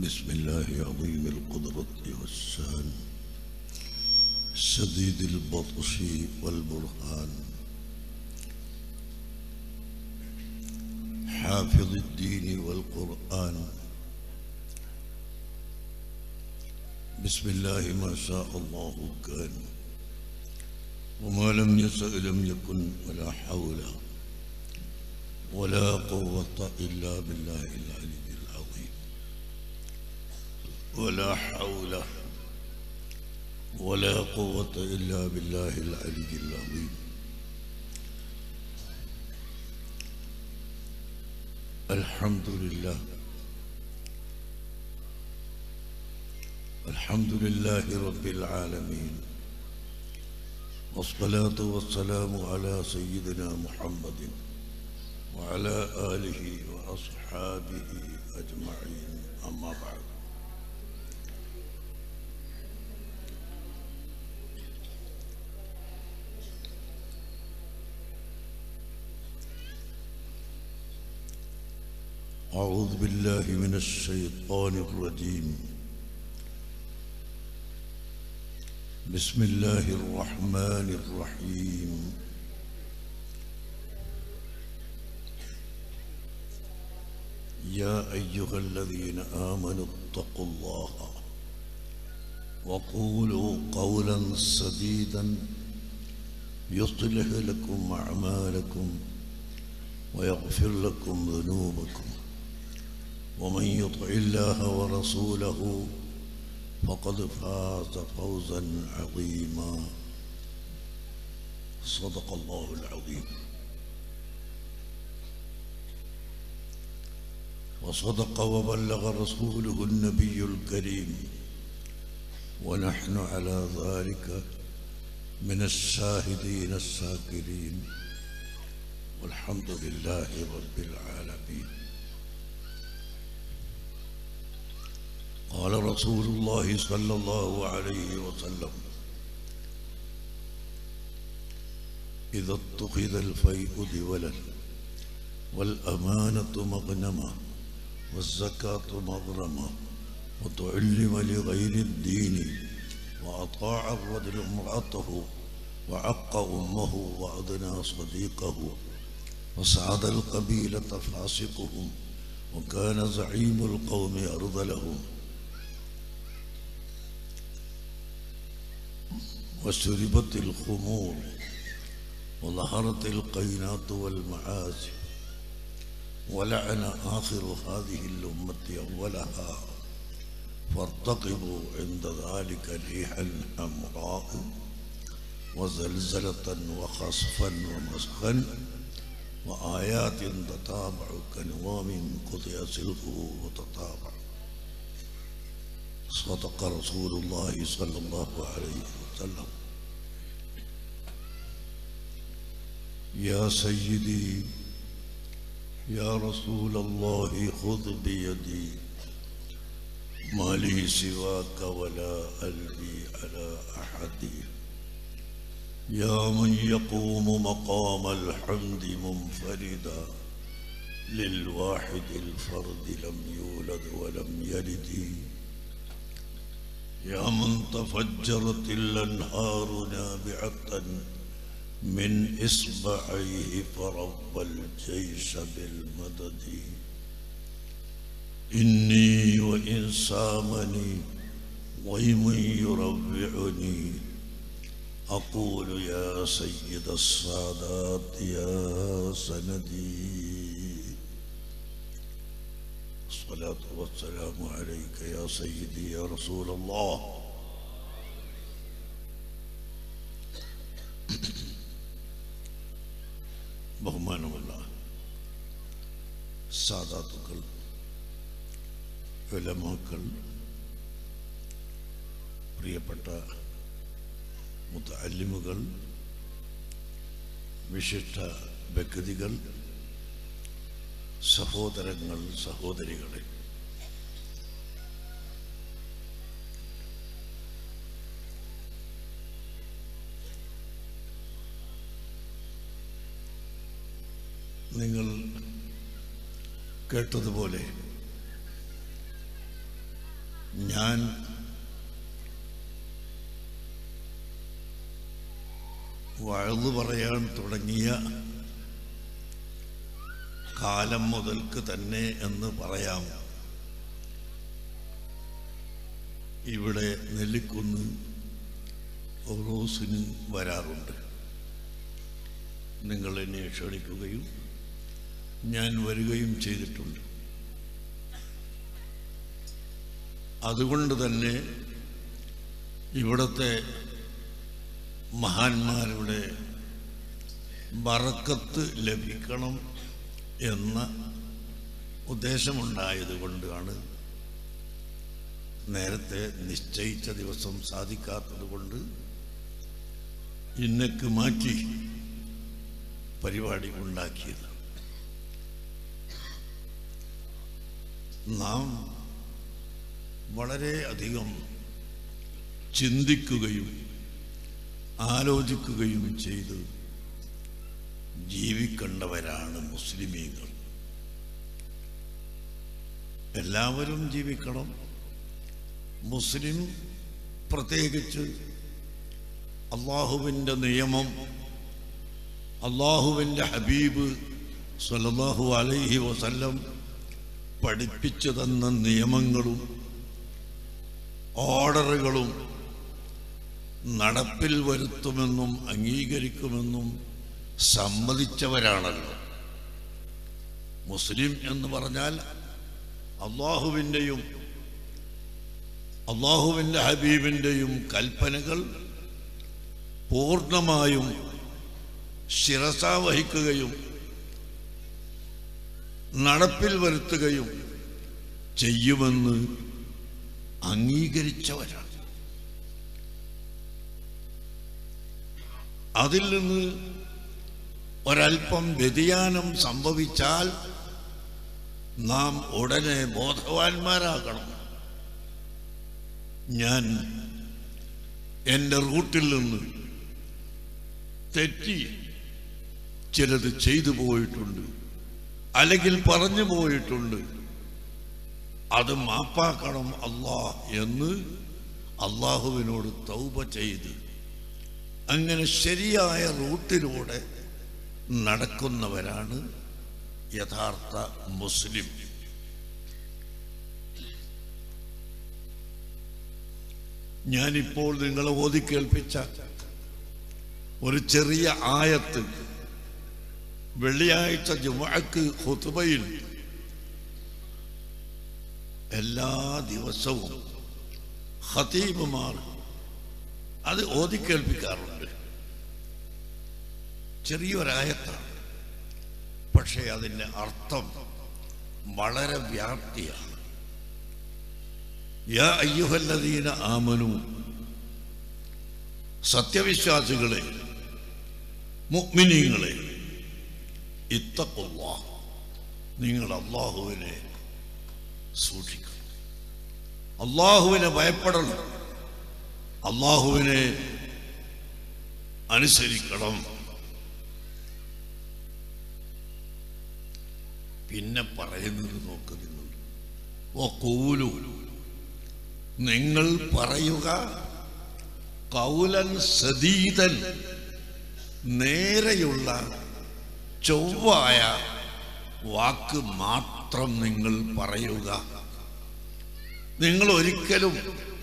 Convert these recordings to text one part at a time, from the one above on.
بسم الله عظيم القدرة والشان شديد البطش والبرهان حافظ الدين والقرآن بسم الله ما شاء الله كان وما لم يشأ لم يكن ولا حول ولا قوة إلا بالله العلي العظيم ولا حول ولا قوة إلا بالله العلي العظيم الحمد لله الحمد لله رب العالمين والصلاة والسلام على سيدنا محمد وعلى آله وأصحابه أجمعين أما بعد أعوذ بالله من الشيطان الرجيم بسم الله الرحمن الرحيم يا أيها الذين آمنوا اتقوا الله وقولوا قولا سديدا يصلح لكم أعمالكم ويغفر لكم ذنوبكم ومن يطع الله ورسوله فقد فاز فوزا عظيما صدق الله العظيم وصدق وبلغ رسوله النبي الكريم ونحن على ذلك من الشاهدين الساكرين والحمد لله رب العالمين قال رسول الله صلى الله عليه وسلم إذا اتخذ الفيء دولا والأمانة مغنمة والزكاة مغرمة وتعلم لغير الدين وأطاع الرجل امرأته وعق أمه وأدنى صديقه وسعد القبيلة فاسقهم وكان زعيم القوم أرذلهم وشربت الخمور وظهرت القينات والمعازي ولعن آخر هذه الأمة أولها فارتقبوا عند ذلك ريحا حمراء وزلزلة وخصفا ومسخا وآيات تتابع كنوام قطع سلكه وتتابع صدق رسول الله صلى الله عليه وسلم يا سيدي يا رسول الله خذ بيدي ما لي سواك ولا ألبي على أحد يا من يقوم مقام الحمد منفردا للواحد الفرد لم يولد ولم يلد يا من تفجرت الأنهار نابعة من إصبعيه فرب الجيش بالمدد إني وإن سامني ضيم يربعني أقول يا سيد السادات يا سندي الصلاة والسلام عليك يا سيدي يا رسول الله ബഹുമാനമുള്ള സാധാത്തുക്കൾ വിലമാക്കൾ പ്രിയപ്പെട്ട മുത്തല്ലിമുകൾ വിശിഷ്ട വ്യക്തികൾ സഹോദരങ്ങൾ സഹോദരികളെ നിങ്ങൾ കേട്ടതുപോലെ ഞാൻ വഴുതു പറയാൻ തുടങ്ങിയ കാലം മുതൽക്ക് തന്നെ എന്ന് പറയാം ഇവിടെ നെല്ലിക്കുന്ന് ഓറോസിന് വരാറുണ്ട് നിങ്ങൾ എന്നെ ക്ഷണിക്കുകയും ഞാൻ വരികയും ചെയ്തിട്ടുണ്ട് അതുകൊണ്ട് തന്നെ ഇവിടുത്തെ മഹാന്മാരുടെ ബറക്കത്ത് ലഭിക്കണം എന്ന ഉദ്ദേശമുണ്ടായത് കൊണ്ടാണ് നേരത്തെ നിശ്ചയിച്ച ദിവസം സാധിക്കാത്തത് കൊണ്ട് ഇന്നക്ക് മാറ്റി പരിപാടി ഉണ്ടാക്കിയത് നാം വളരെ അധികം ചിന്തിക്കുകയും ആലോചിക്കുകയും ചെയ്ത് ജീവിക്കേണ്ടവരാണ് മുസ്ലിമീങ്ങൾ എല്ലാവരും ജീവിക്കണം മുസ്ലിം പ്രത്യേകിച്ച് അള്ളാഹുവിൻ്റെ നിയമം അള്ളാഹുവിൻ്റെ ഹബീബ് സല്ലല്ലാഹു അലൈഹി വസല്ലം പഠിപ്പിച്ചു തന്ന നിയമങ്ങളും ഓർഡറുകളും നടപ്പിൽ വരുത്തുമെന്നും അംഗീകരിക്കുമെന്നും സമ്മതിച്ചവരാണല്ലോ മുസ്ലിം എന്ന് പറഞ്ഞാൽ അള്ളാഹുവിൻ്റെയും അള്ളാഹുവിൻ്റെ ഹബീബിൻ്റെയും കൽപ്പനകൾ പൂർണ്ണമായും ശിരസ വഹിക്കുകയും നടപ്പിൽ വരുത്തുകയും ചെയ്യുമെന്ന് അംഗീകരിച്ചവരാണ് അതിൽ നിന്ന് ഒരൽപ്പം വ്യതിയാനം സംഭവിച്ചാൽ നാം ഉടനെ ബോധവാന്മാരാകണം ഞാൻ എൻ്റെ റൂട്ടിൽ നിന്ന് തെറ്റി ചിലത് ചെയ്തു പോയിട്ടുണ്ട് അല്ലെങ്കിൽ പറഞ്ഞു പോയിട്ടുണ്ട് അത് മാപ്പാക്കണം അല്ലാ എന്ന് അള്ളാഹുവിനോട് തൗബ ചെയ്ത് അങ്ങനെ ശരിയായ റൂട്ടിലൂടെ നടക്കുന്നവരാണ് യഥാർത്ഥ മുസ്ലിം ഞാനിപ്പോൾ നിങ്ങളെ ഓതി കേൾപ്പിച്ച ഒരു ചെറിയ ആയത്ത് വെള്ളിയാഴ്ച ജുമഅക്ക് ഹുതുബയിൽ എല്ലാ ദിവസവും ഖതീബുമാർ അത് ഓതി കേൾപ്പിക്കാറുണ്ട് ചെറിയൊരായത്താണ് പക്ഷേ അതിൻ്റെ അർത്ഥം വളരെ വ്യാപ്തിയാണ് യാ അയ്യുഹല്ലദീന ആമനു സത്യവിശ്വാസികളെ മുഅ്മിനീങ്ങളെ ഇത്തഖുല്ലാ നിങ്ങൾ അള്ളാഹുവിനെ സൂക്ഷിക്കണം അള്ളാഹുവിനെ ഭയപ്പെടണം അള്ളാഹുവിനെ അനുസരിക്കണം പിന്നെ പറയുന്നത് നോക്ക് നിങ്ങൾ ഓ കൂലു നിങ്ങൾ പറയുക കൗലൻ സദീതൻ നേരെയുള്ള ചൊവ്വായ വാക്ക് മാത്രം നിങ്ങൾ പറയുക നിങ്ങൾ ഒരിക്കലും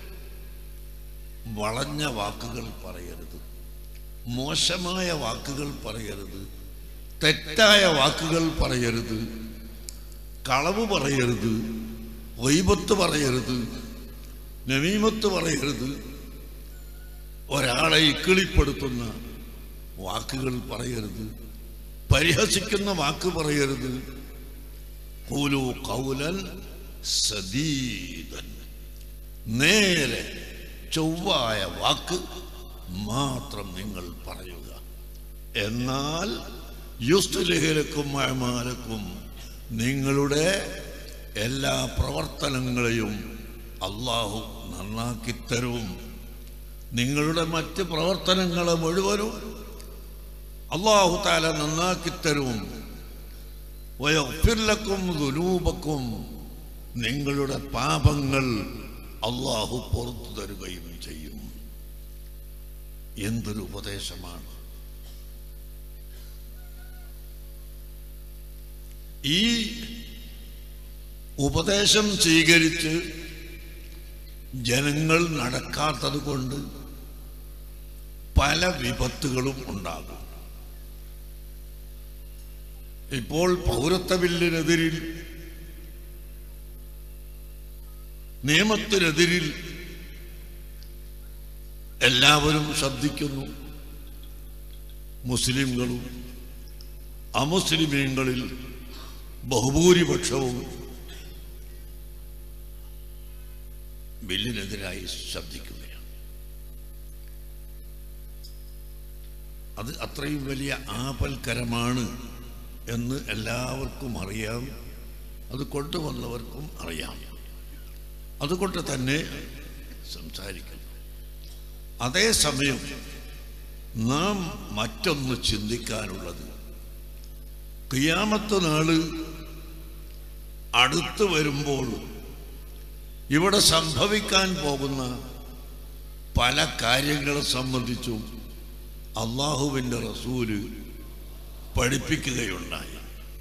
വളഞ്ഞ വാക്കുകൾ പറയരുത് മോശമായ വാക്കുകൾ പറയരുത് തെറ്റായ വാക്കുകൾ പറയരുത് കളവ് പറയരുത് വൈബത്ത് പറയരുത് നമീമത്ത് പറയരുത് ഒരാളെ ഇക്കിളിപ്പെടുത്തുന്ന വാക്കുകൾ പറയരുത് പരിഹസിക്കുന്ന വാക്ക് പറയരുത് കൂലു കൗലൻ സദീതൻ നേരെ ചൊവ്വായ വാക്ക് മാത്രം നിങ്ങൾ പറയുക എന്നാൽ യുസ്തുലഹലക്കും അമാലക്കും നിങ്ങളുടെ എല്ലാ പ്രവർത്തനങ്ങളെയും അള്ളാഹു നന്നാക്കിത്തരും നിങ്ങളുടെ മറ്റ് പ്രവർത്തനങ്ങളെ മുഴുവനും അള്ളാഹു താല നന്നാക്കിത്തരും വയഫിർലക്കും ദുനൂപക്കും നിങ്ങളുടെ പാപങ്ങൾ അള്ളാഹു പുറത്തു തരുകയും ചെയ്യും എന്തൊരു ഉപദേശമാണ് ഈ ഉപദേശം സ്വീകരിച്ച് ജനങ്ങൾ നടക്കാത്തത് കൊണ്ട് പല വിപത്തുകളും ഉണ്ടാകും ഇപ്പോൾ പൗരത്വ ബില്ലിനെതിരിൽ നിയമത്തിനെതിരിൽ എല്ലാവരും ശ്രദ്ധിക്കുന്നു മുസ്ലിംകളും അമുസ്ലിമീങ്ങളിൽ ബഹുഭൂരിപക്ഷവും ബില്ലിനെതിരായി ശബ്ദിക്കുകയാണ് അത് അത്രയും വലിയ ആപൽക്കരമാണ് എന്ന് എല്ലാവർക്കും അറിയാം അത് കൊണ്ടുവന്നവർക്കും അറിയാം അതുകൊണ്ട് തന്നെ സംസാരിക്കുന്നു അതേസമയം നാം മറ്റൊന്ന് ചിന്തിക്കാനുള്ളത് ക്രിയാമത്ത് നാള് അടുത്തു വരുമ്പോൾ ഇവിടെ സംഭവിക്കാൻ പോകുന്ന പല കാര്യങ്ങളെ സംബന്ധിച്ചും അള്ളാഹുവിൻ്റെ റസൂല് പഠിപ്പിക്കുകയുണ്ടായി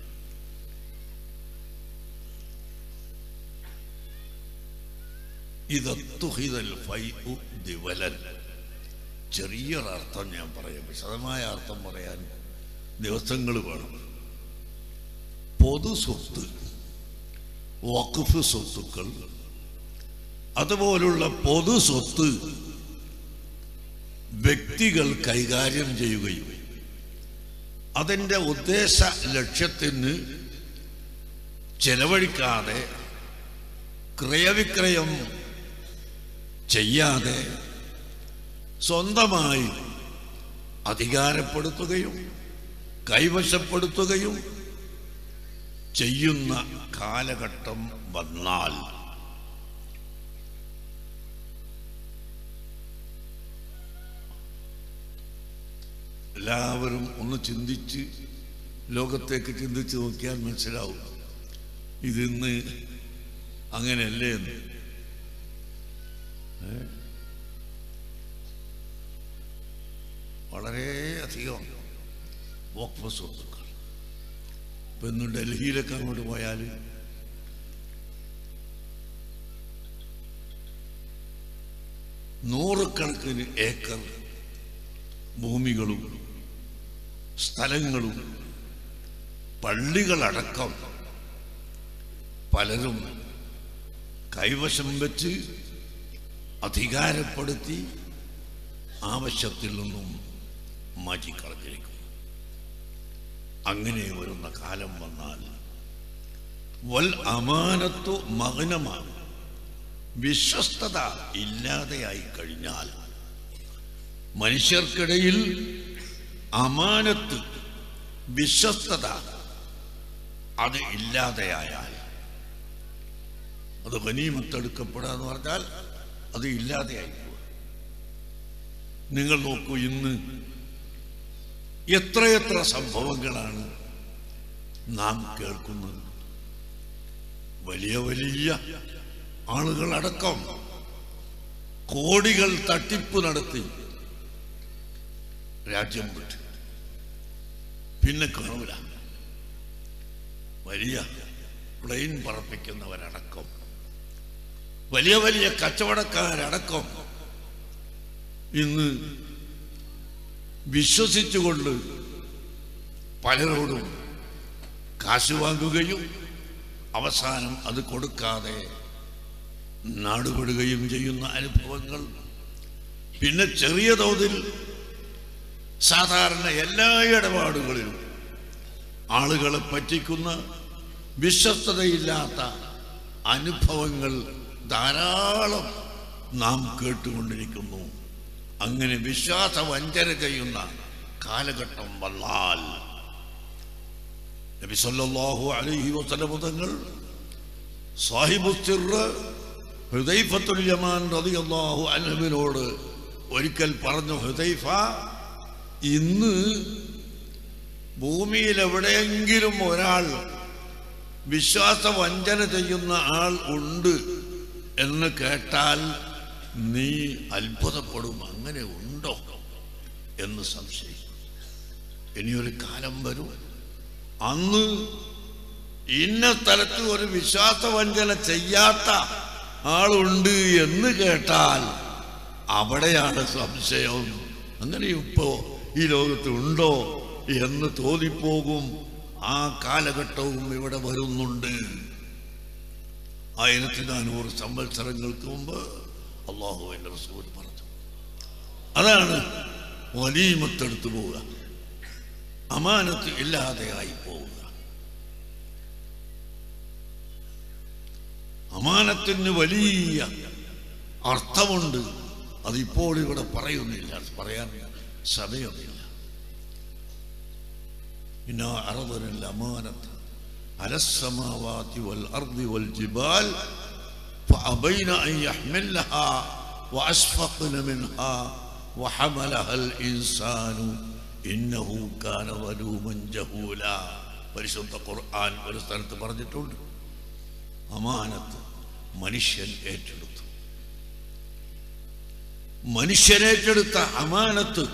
ഇതത്തുഹിതൽ ഫൈഉ ദിവലൻ ചെറിയൊരർത്ഥം ഞാൻ പറയാം വിശദമായ അർത്ഥം പറയാൻ ദിവസങ്ങൾ വേണം പൊതു സ്വത്ത് വഖഫ് സ്വത്തുക്കൾ അതുപോലുള്ള പൊതു സ്വത്ത് വ്യക്തികൾ കൈകാര്യം ചെയ്യുകയും അതിൻ്റെ ഉദ്ദേശ ലക്ഷ്യത്തിന് ചെലവഴിക്കാതെ ക്രയവിക്രയം ചെയ്യാതെ സ്വന്തമായി അധികാരപ്പെടുത്തുകയും കൈവശപ്പെടുത്തുകയും ചെയ്യുന്ന കാലഘട്ടം വന്നാൽ എല്ലാവരും ഒന്ന് ചിന്തിച്ച് ലോകത്തേക്ക് ചിന്തിച്ച് നോക്കിയാൽ മനസ്സിലാവും ഇതിന്ന് അങ്ങനെയല്ലേ എന്ന് ഏ? വളരെയധികം വഖഫ് സ്വത്തുക്കൾ ഇപ്പൊ ഇന്ന് ഡൽഹിയിലൊക്കെ അങ്ങോട്ട് പോയാൽ നൂറുകണക്കിന് ഏക്കർ ഭൂമികളും സ്ഥലങ്ങളും പള്ളികളടക്കം പലരും കൈവശം വെച്ച് അധികാരപ്പെടുത്തി ആവശ്യത്തിൽ നിന്നും മാറ്റിക്കളഞ്ഞിരിക്കും അങ്ങനെ വരുന്ന കാലം വന്നാൽ വൽ അമാനത്തു മകനമാണ് വിശ്വസ്തത ഇല്ലാതെയായി കഴിഞ്ഞാൽ മനുഷ്യർക്കിടയിൽ അമാനത്ത് വിശ്വസ്തത അത് ഇല്ലാതെയായാൽ അത് ഗനീമത്തെടുക്കപ്പെടുക എന്ന് പറഞ്ഞാൽ അത് ഇല്ലാതെയായി പോകും നിങ്ങൾ നോക്കൂ ഇന്ന് എത്രയെത്ര സംഭവങ്ങളാണ് നാം കേൾക്കുന്നത് വലിയ വലിയ ആളുകളടക്കം കോടികൾ തട്ടിപ്പ് നടത്തി രാജ്യം വിട്ടു പിന്നെ കാണൂല വലിയ പ്ലെയിൻ പറപ്പിക്കുന്നവരടക്കം വലിയ വലിയ കച്ചവടക്കാരടക്കം ഇന്ന് വിശ്വസിച്ചുകൊണ്ട് പലരോടും കാശ് വാങ്ങുകയും അവസാനം അത് കൊടുക്കാതെ നാടുപെടുകയും ചെയ്യുന്ന അനുഭവങ്ങൾ പിന്നെ ചെറിയ തോതിൽ സാധാരണ എല്ലാ ഇടപാടുകളിലും ആളുകളെ പറ്റിക്കുന്ന വിശ്വസ്തതയില്ലാത്ത അനുഭവങ്ങൾ ധാരാളം നാം കേട്ടുകൊണ്ടിരിക്കുന്നു അങ്ങനെ വിശ്വാസ വഞ്ചന ചെയ്യുന്ന കാലഘട്ടം വന്നാൽ നബി സല്ലല്ലാഹു അലൈഹി വസല്ലം തങ്ങൾ സാഹിബു സിർറ് ഹുദൈഫത്തുൽ യമാൻ റളിയല്ലാഹു അൻഹുവിനോട് ഒരിക്കൽ പറഞ്ഞു ഹുദൈഫ ഇന്ന് ഭൂമിയിൽ എവിടെയെങ്കിലും ഒരാൾ വിശ്വാസ വഞ്ചന ചെയ്യുന്ന ആൾ ഉണ്ട് എന്ന് കേട്ടാൽ നീ അത്ഭുതപ്പെടും അങ്ങനെ ഉണ്ടോ എന്ന് സംശയിക്കും ഇനിയൊരു കാലം വരും അന്ന് ഇന്ന സ്ഥലത്ത് ഒരു വിശ്വാസവഞ്ചന ചെയ്യാത്ത ആളുണ്ട് എന്ന് കേട്ടാൽ അവിടെയാണ് സംശയം അങ്ങനെ ഇപ്പോ ഈ ലോകത്ത് ഉണ്ടോ എന്ന് തോന്നിപ്പോകും ആ കാലഘട്ടവും ഇവിടെ വരുന്നുണ്ട് ആയിരത്തി നാനൂറ് സംവത്സരങ്ങൾക്ക് മുമ്പ് അള്ളാഹുവിന്റെ റസൂൽ പറഞ്ഞു അതാണ് വലീമത്തെടുത്തു പോവുക അമാനത്ത് ഇല്ലാതെയായി പോവുക അമാനത്തിന് വലിയ അർത്ഥമുണ്ട് അതിപ്പോൾ ഇവിടെ പറയുന്നില്ല പറയാൻ സമയമില്ല إنا عرضنا الأمانة على السماوات والأرض والجبال فأبين أن يحملها وأشفقن منها وحملها الإنسان إنه كان ظلوما جهولا പരിശുദ്ധ ഖുർആൻ ഒരു സ്ഥലത്ത് പറഞ്ഞിട്ടുണ്ട് അമാനത്ത് മനുഷ്യൻ ഏറ്റെടുത്തു മനുഷ്യൻ ഏറ്റെടുത്ത അമാനത്ത്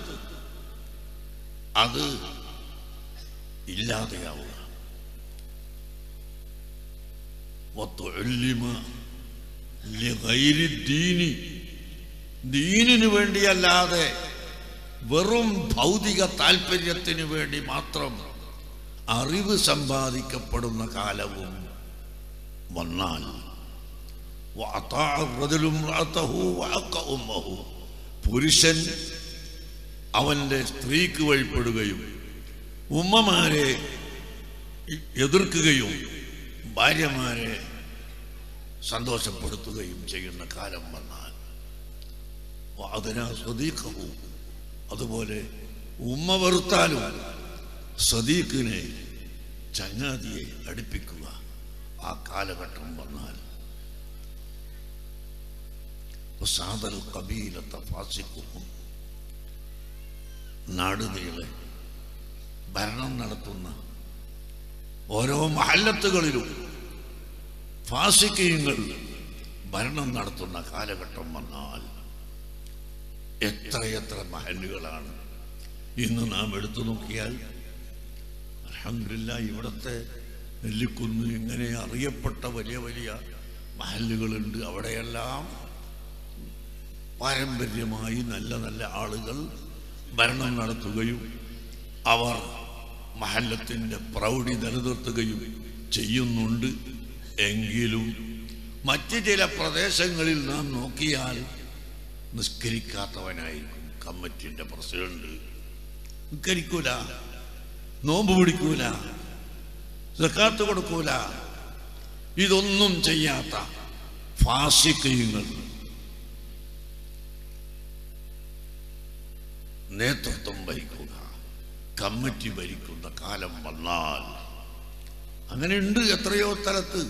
അത് ഇല്ലാതെയാവുക وتعلم لغير الدين ദീനിനു വേണ്ടിയല്ലാതെ വെറും ഭൗതിക താല്പര്യത്തിന് വേണ്ടി മാത്രം അറിവ് സമ്പാദിക്കപ്പെടുന്ന കാലവും വന്നാൽ وأطاع الرجل امرأته وعق أمه. പുരുഷൻ അവന്റെ സ്ത്രീക്ക് വഴിപ്പെടുകയും ഉമ്മമാരെ എതിർക്കുകയും ഭാര്യമാരെ സന്തോഷപ്പെടുത്തുകയും ചെയ്യുന്ന കാലം വന്നാൽ അതിനാ സ്വദീഖവും അതുപോലെ ഉമ്മ വെറുത്താലും സദീഖിനെ ചങ്ങാതിയെ അടുപ്പിക്കുക ആ കാലഘട്ടം വന്നാൽ സാദൽ കബീലത്തെ ഫാസിക്കും നാടുനീളെ ഭരണം നടത്തുന്ന ഓരോ മഹല്ലത്തുകളിലും ഫാസിക്കീയങ്ങൾ ഭരണം നടത്തുന്ന കാലഘട്ടം വന്നാൽ എത്രയെത്ര മഹല്ലുകളാണ് ഇന്ന് നാം എടുത്തു നോക്കിയാൽ അലഹമില്ല ഇവിടുത്തെ നെല്ലിക്കുന്ന് ഇങ്ങനെ അറിയപ്പെട്ട വലിയ വലിയ മഹല്ലുകളുണ്ട് അവിടെയെല്ലാം പാരമ്പര്യമായി നല്ല നല്ല ആളുകൾ ഭരണം നടത്തുകയും അവർ മഹല്ലത്തിൻ്റെ പ്രൗഢി നിലനിർത്തുകയും ചെയ്യുന്നുണ്ട് എങ്കിലും മറ്റ് ചില പ്രദേശങ്ങളിൽ നാം നോക്കിയാൽ നിസ്കരിക്കാത്തവനായിരിക്കും കമ്മിറ്റിൻ്റെ പ്രസിഡന്റ് നിസ്കരിക്കൂല നോമ്പ് പിടിക്കൂല സക്കാത്ത് കൊടുക്കൂല ഇതൊന്നും ചെയ്യാത്ത ഫാസിക്കയുങ്ങൾ നേതൃത്വം വഹിക്കുക കമ്മിറ്റി ഭരിക്കുന്ന കാലം വന്നാൽ അങ്ങനെ ഉണ്ട് എത്രയോ സ്ഥലത്ത്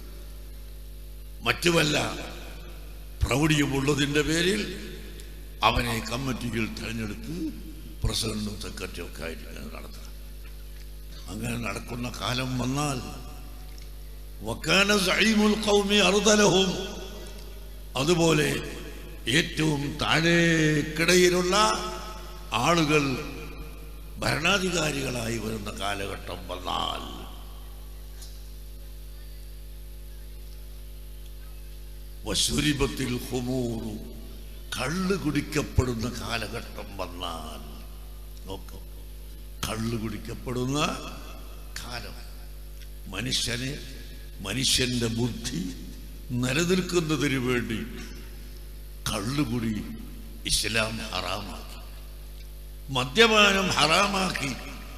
മറ്റു വല്ല പ്രൗഢിയുമുള്ളതിൻ്റെ പേരിൽ അവനെ കമ്മിറ്റിയിൽ തിരഞ്ഞെടുത്ത് പ്രസിഡന്റും സെക്രട്ടറിയും ഒക്കെ ആയിട്ട് ഇങ്ങനെ നടത്തുക അങ്ങനെ നടക്കുന്ന കാലം വന്നാൽ വക്കാന സഈമുൽ ഖൗമി അറുതലഹും അതുപോലെ ഏറ്റവും താഴേക്കിടയിലുള്ള ആളുകൾ ഭരണാധികാരികളായി വരുന്ന കാലഘട്ടം വന്നാൽ വസുരിപത്തിൽ ഹുമൂറു കള്ള് കുടിക്കപ്പെടുന്ന കാലഘട്ടം വന്നാൽ നോക്കാം കള്ള് കുടിക്കപ്പെടുന്ന കാലം മനുഷ്യനെ മനുഷ്യന്റെ ബുദ്ധി നിലനിൽക്കുന്നതിന് വേണ്ടി കള്ളുകുടി ഇസ്ലാം ഹറാമാക്കി മദ്യപാനം ഹറാമാക്കി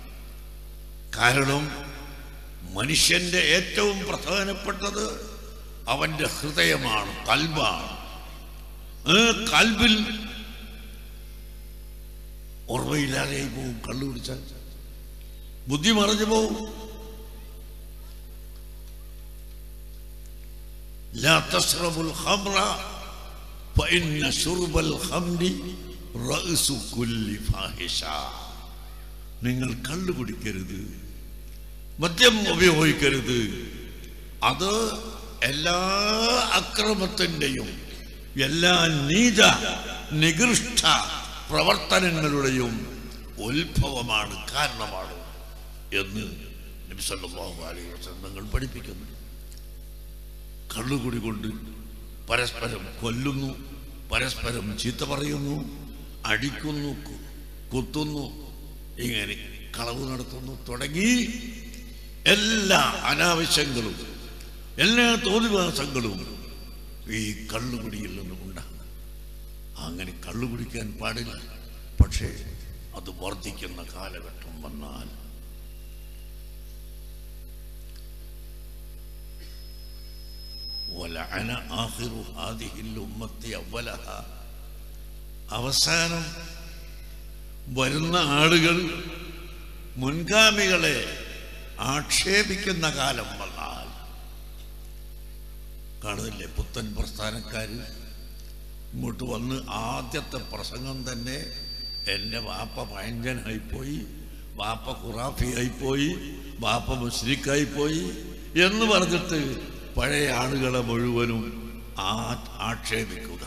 കാരണം മനുഷ്യന്റെ ഏറ്റവും പ്രധാനപ്പെട്ടത് അവന്റെ ഹൃദയമാണ് കൽബാണ് ആ കൽബിൽ ഓർമ്മയില്ലാതെയായി പോവും കള്ളു കുടിച്ചാൽ ബുദ്ധി മറഞ്ഞു പോവും لا تشربوا الخمر فإن شرب الخمر رأس كل فاحشة നിങ്ങൾ കള്ളു കുടിക്കരുത് മദ്യം ഉപയോഗിക്കരുത് അത് എല്ലാ അക്രമത്തിൻ്റെയും എല്ലാ നീച നികൃഷ്ട പ്രവർത്തനങ്ങളുടെയും ഉത്ഭവമാണ് കാരണമാണ് എന്ന് നബി സല്ലല്ലാഹു അലൈഹി വസല്ലം തങ്ങൾ പഠിപ്പിക്കുന്നു കള്ളുകുടി കൊണ്ട് പരസ്പരം കൊല്ലുന്നു പരസ്പരം ചീത്ത പറയുന്നു അടിക്കുന്നു കു- കുത്തുന്നു ഇങ്ങനെ കളവ് നടത്തുന്നു തുടങ്ങി എല്ലാ അനാവശ്യങ്ങളും എല്ലാ തോന്നിവാസങ്ങളും ഈ കള്ളുകുടിയിൽ നിന്നും ഉണ്ടാകും അങ്ങനെ കള്ളുകുടിക്കാൻ പാടില്ല പക്ഷേ അത് വർദ്ധിക്കുന്ന കാലഘട്ടം വന്നാൽ ولعن آخر هذه الأمة أولها അവസാനം വരുന്ന ആളുകൾ മുൻഗാമികളെ ആക്ഷേപിക്കുന്ന കാലം വന്നാൽ കാണുന്നില്ലേ പുത്തൻ പ്രസ്ഥാനക്കാർ ഇങ്ങോട്ട് വന്ന് ആദ്യത്തെ പ്രസംഗം തന്നെ എൻ്റെ വാപ്പ പയഞ്ചനായിപ്പോയി വാപ്പ ഖുറാഫിയായിപ്പോയി വാപ്പ മുസ്ലിക്കായിപ്പോയി എന്ന് പറഞ്ഞിട്ട് പഴയ ആളുകളെ മുഴുവനും ആ ആക്ഷേപിക്കുക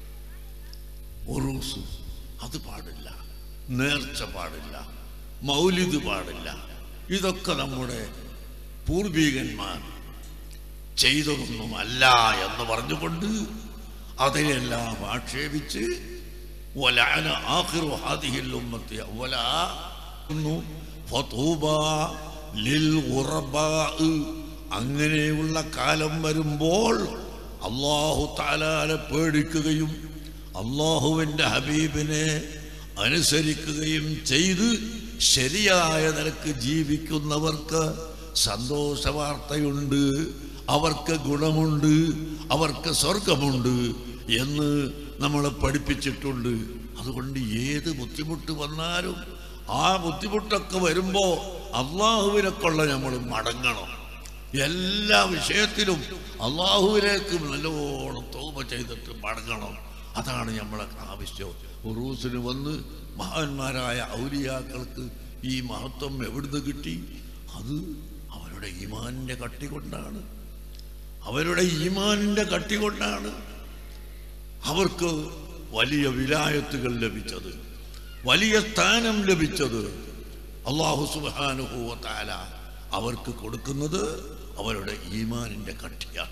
ഉറൂസ് അത് പാടില്ല നേർച്ച പാടില്ല മൗലിദ് പാടില്ല ഇതൊക്കെ നമ്മുടെ പൂർവീകന്മാർ ചെയ്തതൊന്നുമല്ല എന്ന് പറഞ്ഞുകൊണ്ട് അതിനെല്ലാം ആക്ഷേപിച്ച് വലഅന ആഖിറു ഹാദിഹിൽ ഉമ്മത്തി അവലാ എന്നു ഫതൂബാ ലിൽ ഗുറബാ അങ്ങനെയുള്ള കാലം വരുമ്പോൾ അള്ളാഹു താലാലെ പേടിക്കുകയും അള്ളാഹുവിൻ്റെ ഹബീബിനെ അനുസരിക്കുകയും ചെയ്ത് ശരിയായ നിലക്ക് ജീവിക്കുന്നവർക്ക് സന്തോഷ വാർത്തയുണ്ട് അവർക്ക് ഗുണമുണ്ട് അവർക്ക് സ്വർഗമുണ്ട് എന്ന് നമ്മളെ പഠിപ്പിച്ചിട്ടുണ്ട് അതുകൊണ്ട് ഏത് ബുദ്ധിമുട്ട് വന്നാലും ആ ബുദ്ധിമുട്ടൊക്കെ വരുമ്പോൾ അള്ളാഹുവിനൊക്കെയുള്ള നമ്മൾ മടങ്ങണം എല്ലാ വിഷയത്തിലും അള്ളാഹുവിലേക്ക് നല്ലോണം തോമ ചെയ്തിട്ട് മടങ്ങണം അതാണ് നമ്മളെ ആവശ്യം ഉറൂസിന് വന്ന് മഹാന്മാരായ ഔലിയാക്കൾക്ക് ഈ മഹത്വം എവിടുന്ന് കിട്ടി അത് അവരുടെ ഈമാനിൻ്റെ കട്ടി കൊണ്ടാണ് അവരുടെ ഈമാനിൻ്റെ കട്ടി കൊണ്ടാണ് അവർക്ക് വലിയ വിലായത്തുകൾ ലഭിച്ചത് വലിയ സ്ഥാനം ലഭിച്ചത് അള്ളാഹു സുബാനുഭൂവത്താല അവർക്ക് കൊടുക്കുന്നത് അവരുടെ ഈമാനിൻ്റെ കട്ടിയാണ്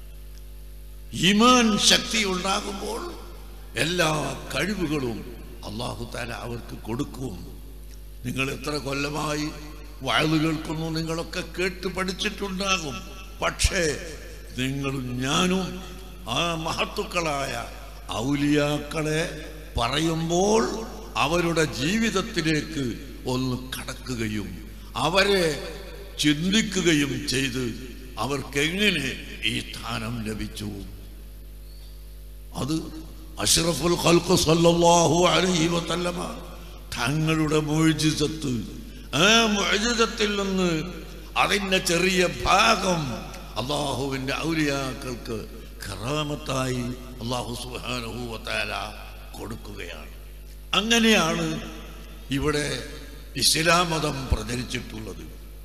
ഈമാൻ ശക്തി ഉണ്ടാകുമ്പോൾ എല്ലാ കഴിവുകളും അള്ളാഹു താല അവർക്ക് കൊടുക്കും നിങ്ങൾ എത്ര കൊല്ലമായി വയലു കേൾക്കുന്നു നിങ്ങളൊക്കെ കേട്ട് പഠിച്ചിട്ടുണ്ടാകും പക്ഷേ നിങ്ങളും ഞാനും ആ മഹത്തുക്കളായ ഔലിയാക്കളെ പറയുമ്പോൾ അവരുടെ ജീവിതത്തിലേക്ക് ഒന്ന് കടക്കുകയും അവരെ ചിന്തിക്കുകയും ചെയ്ത് അവർക്കെങ്ങനെ ഈ സ്ഥാനം ലഭിച്ചു അത് അഷ്റഫുൽ ഖൽഖ് സല്ലല്ലാഹു അലൈഹി വസല്ലമ തങ്ങളുടെ മുഴുജിസത്ത് ആ മുഴുജിസത്തിൽ നിന്ന് അതിൻ്റെ ചെറിയ ഭാഗം അള്ളാഹുവിൻ്റെ ഔലിയാക്കൾക്ക് കറാമത്തായി അള്ളാഹു സുബ്ഹാനഹു വതആല കൊടുക്കുകയാണ് അങ്ങനെയാണ് ഇവിടെ ഇസ്ലാം മതം പ്രചരിച്ചിട്ടുള്ളത്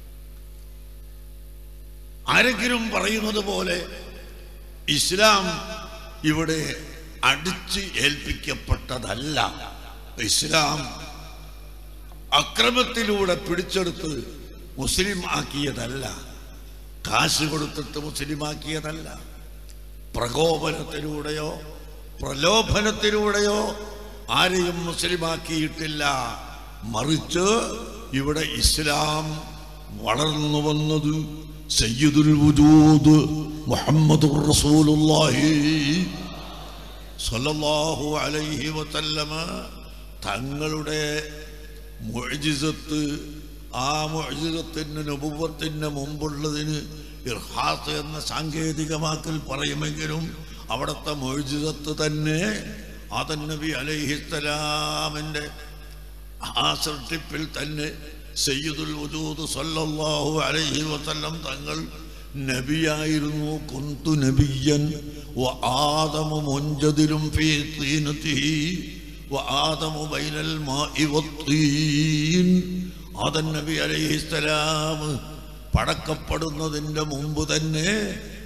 ആരെങ്കിലും പറയുന്നത് പോലെ ഇസ്ലാം ഇവിടെ അടിച്ച് ഏൽപ്പിക്കപ്പെട്ടതല്ല ഇസ്ലാം അക്രമത്തിലൂടെ പിടിച്ചെടുത്ത് മുസ്ലിം ആക്കിയതല്ല കാശ് കൊടുത്തിട്ട് മുസ്ലിം ആക്കിയതല്ല പ്രകോപനത്തിലൂടെയോ പ്രലോഭനത്തിലൂടെയോ ആരെയും മുസ്ലിമാക്കിയിട്ടില്ല മറിച്ച് ഇവിടെ ഇസ്ലാം വളർന്നു വന്നത് സയ്യിദുൽ വുജൂദ് മുഹമ്മദുർ റസൂലുള്ളാഹി സല്ലല്ലാഹു അലൈഹി വസല്ലമ തങ്ങളുടെ മുഅ്ജിസത്ത് ആ മുഅ്ജിസത്തിന് നുബുവത്തിന് മുമ്പുള്ളതിന് ഇർഹാസ് എന്ന സാങ്കേതികമാക്കൽ പറയുമെങ്കിലും അവിടുത്തെ മുഅ്ജിസത്ത് തന്നെ ആദൻ നബി അലൈഹിസ്സലാമിൻ്റെ ആ സൃഷ്ടിപ്പിൽ തന്നെ സയ്യിദുൽ വജൂദ് സല്ലല്ലാഹു അലൈഹി വസല്ലം തങ്ങൾ നബിയായിരുന്നു കുന്തു നബിയൻ വ ആദമു മുൻജദിലും ഫീ തീനതിഹി വ ആദമു ബൈനൽ മാഇ വത്തീൻ ആദൻ നബി അലൈഹിസ്സലാം പടക്കപ്പെടുന്നതിൻ്റെ മുമ്പ് തന്നെ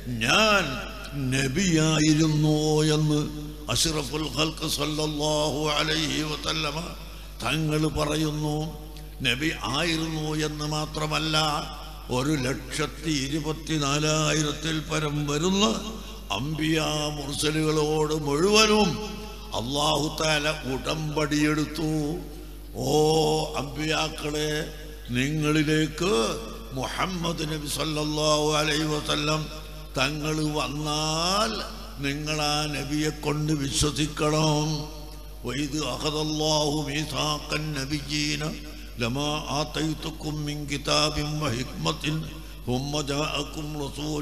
ഞാൻ നബിയായിരുന്നോ എന്ന് അഷ്റഫുൽ ഖൽഖ് സല്ലല്ലാഹു അലൈഹി വസല്ലമ തങ്ങൾ പറയുന്നു നബി ആയിരുന്നു എന്ന് മാത്രമല്ല ഒരു ലക്ഷത്തി ഇരുപത്തിനാലായിരത്തിൽ പരം വരുന്ന അംബിയ മുർസലുകളോട് മുഴുവനും അള്ളാഹു താല ഉടമ്പടിയെടുത്തു ഓ അമ്പിയാക്കളെ നിങ്ങളിലേക്ക് മുഹമ്മദ് നബി സല്ലല്ലാഹു അലൈഹി വസല്ലം തങ്ങൾ വന്നാൽ നിങ്ങൾ ആ നബിയെ കൊണ്ട് വിശ്വസിക്കണം വൈദ് അഹദല്ലാഹു മീസാഖൻ നബിയീന ലമാ ആതൈതുക്കും മിൻ കിതാബിൻ വഹിക്മത്തിൻ ثم جاءكم رسول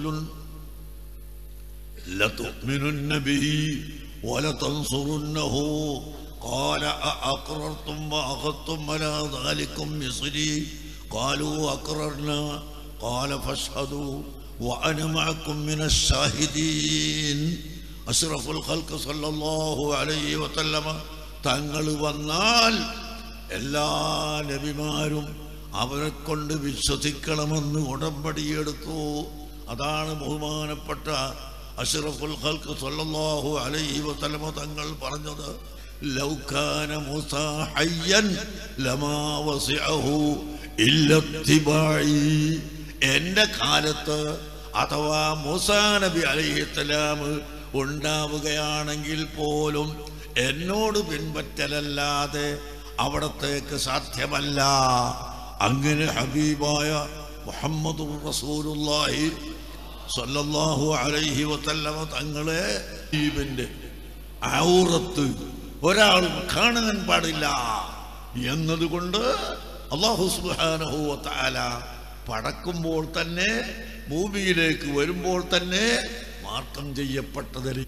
لتؤمنن به ولتنصرنه قال أأقررتم وأخذتم على ذلكم مصري قالوا أقررنا قال فاشهدوا وأنا معكم من الشاهدين أشرف الخلق صلى الله عليه وسلم തങ്ങൾ വന്നാൽ എല്ലാ നബിമാരും അവരെ കൊണ്ട് വിശ്വസിക്കണമെന്ന് ഉടമ്പടിയെടുത്തു അതാണ് ബഹുമാനപ്പെട്ട അഷ്റഫുൽ ഖൽക്ക് സല്ലല്ലാഹു അലൈഹി വസല്ലമ തങ്ങൾ പറഞ്ഞത് ലൗകാന മൂസ ഹയ്യൻ ലമാ വസിഅഹു ഇല്ല ഇത്തിബാഇ എൻ്റെ കാലത്ത് അഥവാ മൂസാ നബി അലൈഹിസ്സലാം ഉണ്ടാവുകയാണെങ്കിൽ പോലും എന്നോട് പിൻപറ്റലല്ലാതെ അവിടത്തേക്ക് സാധ്യമല്ല അങ്ങനെ ഹബീബായ മുഹമ്മദ് റസൂലുള്ളാഹി സല്ലല്ലാഹു അലൈഹി വസല്ലമ തങ്ങളെ ഹബീബിന്റെ ഔറത്ത് ഒരാൾ കാണാൻ പാടില്ല എന്നതുകൊണ്ട് അള്ളാഹു സുബ്ഹാനഹു വതആല പടക്കുമ്പോൾ തന്നെ ഭൂമിയിലേക്ക് വരുമ്പോൾ തന്നെ മാർക്കം ചെയ്യപ്പെട്ടതിൽ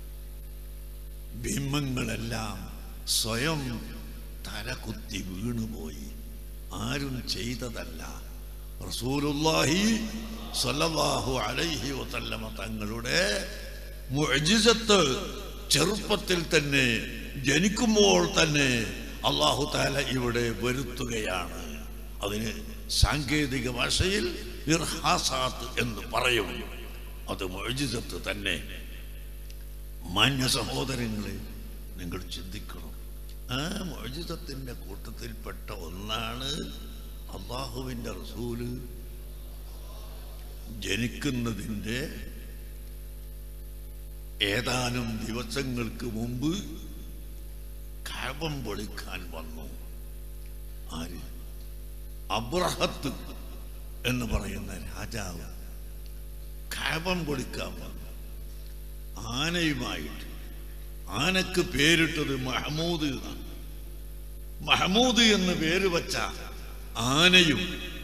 ബിംബങ്ങളെല്ലാം സ്വയം തലകുത്തി വീണുപോയി ആരും ചെയ്തതല്ല റസൂലുള്ളാഹി സ്വല്ലല്ലാഹു അലൈഹി വസല്ലമ തങ്ങളുടെ മുഅ്ജിസത്ത് ചെറുപ്പത്തിൽ തന്നെ ജനിക്കുമ്പോൾ തന്നെ അള്ളാഹു താല ഇവിടെ വരുത്തുകയാണ് അതിന് സാങ്കേതിക ഭാഷയിൽ ഇർഹാസാത്ത് എന്ന് പറയും അത് മുഅ്ജിസത്ത് തന്നെ മാന്യ സഹോദരങ്ങളെ നിങ്ങൾ ചിന്തിക്കണം ആ മോചിതത്തിൻ്റെ കൂട്ടത്തിൽപ്പെട്ട ഒന്നാണ് അള്ളാഹുവിൻ്റെ റസൂല് ജനിക്കുന്നതിൻ്റെ ഏതാനും ദിവസങ്ങൾക്ക് മുമ്പ് കഴവം പൊളിക്കാൻ വന്നു ആര് അബ്രഹത്ത് എന്ന് പറയുന്ന രാജാവ് കഴവം പൊളിക്കാൻ വന്നു ആനയുമായിട്ട് ആനക്ക് പേരിട്ടത് മഹമൂദ് എന്നാണ് മഹമൂദ് എന്ന് പേര് വച്ച ആനയും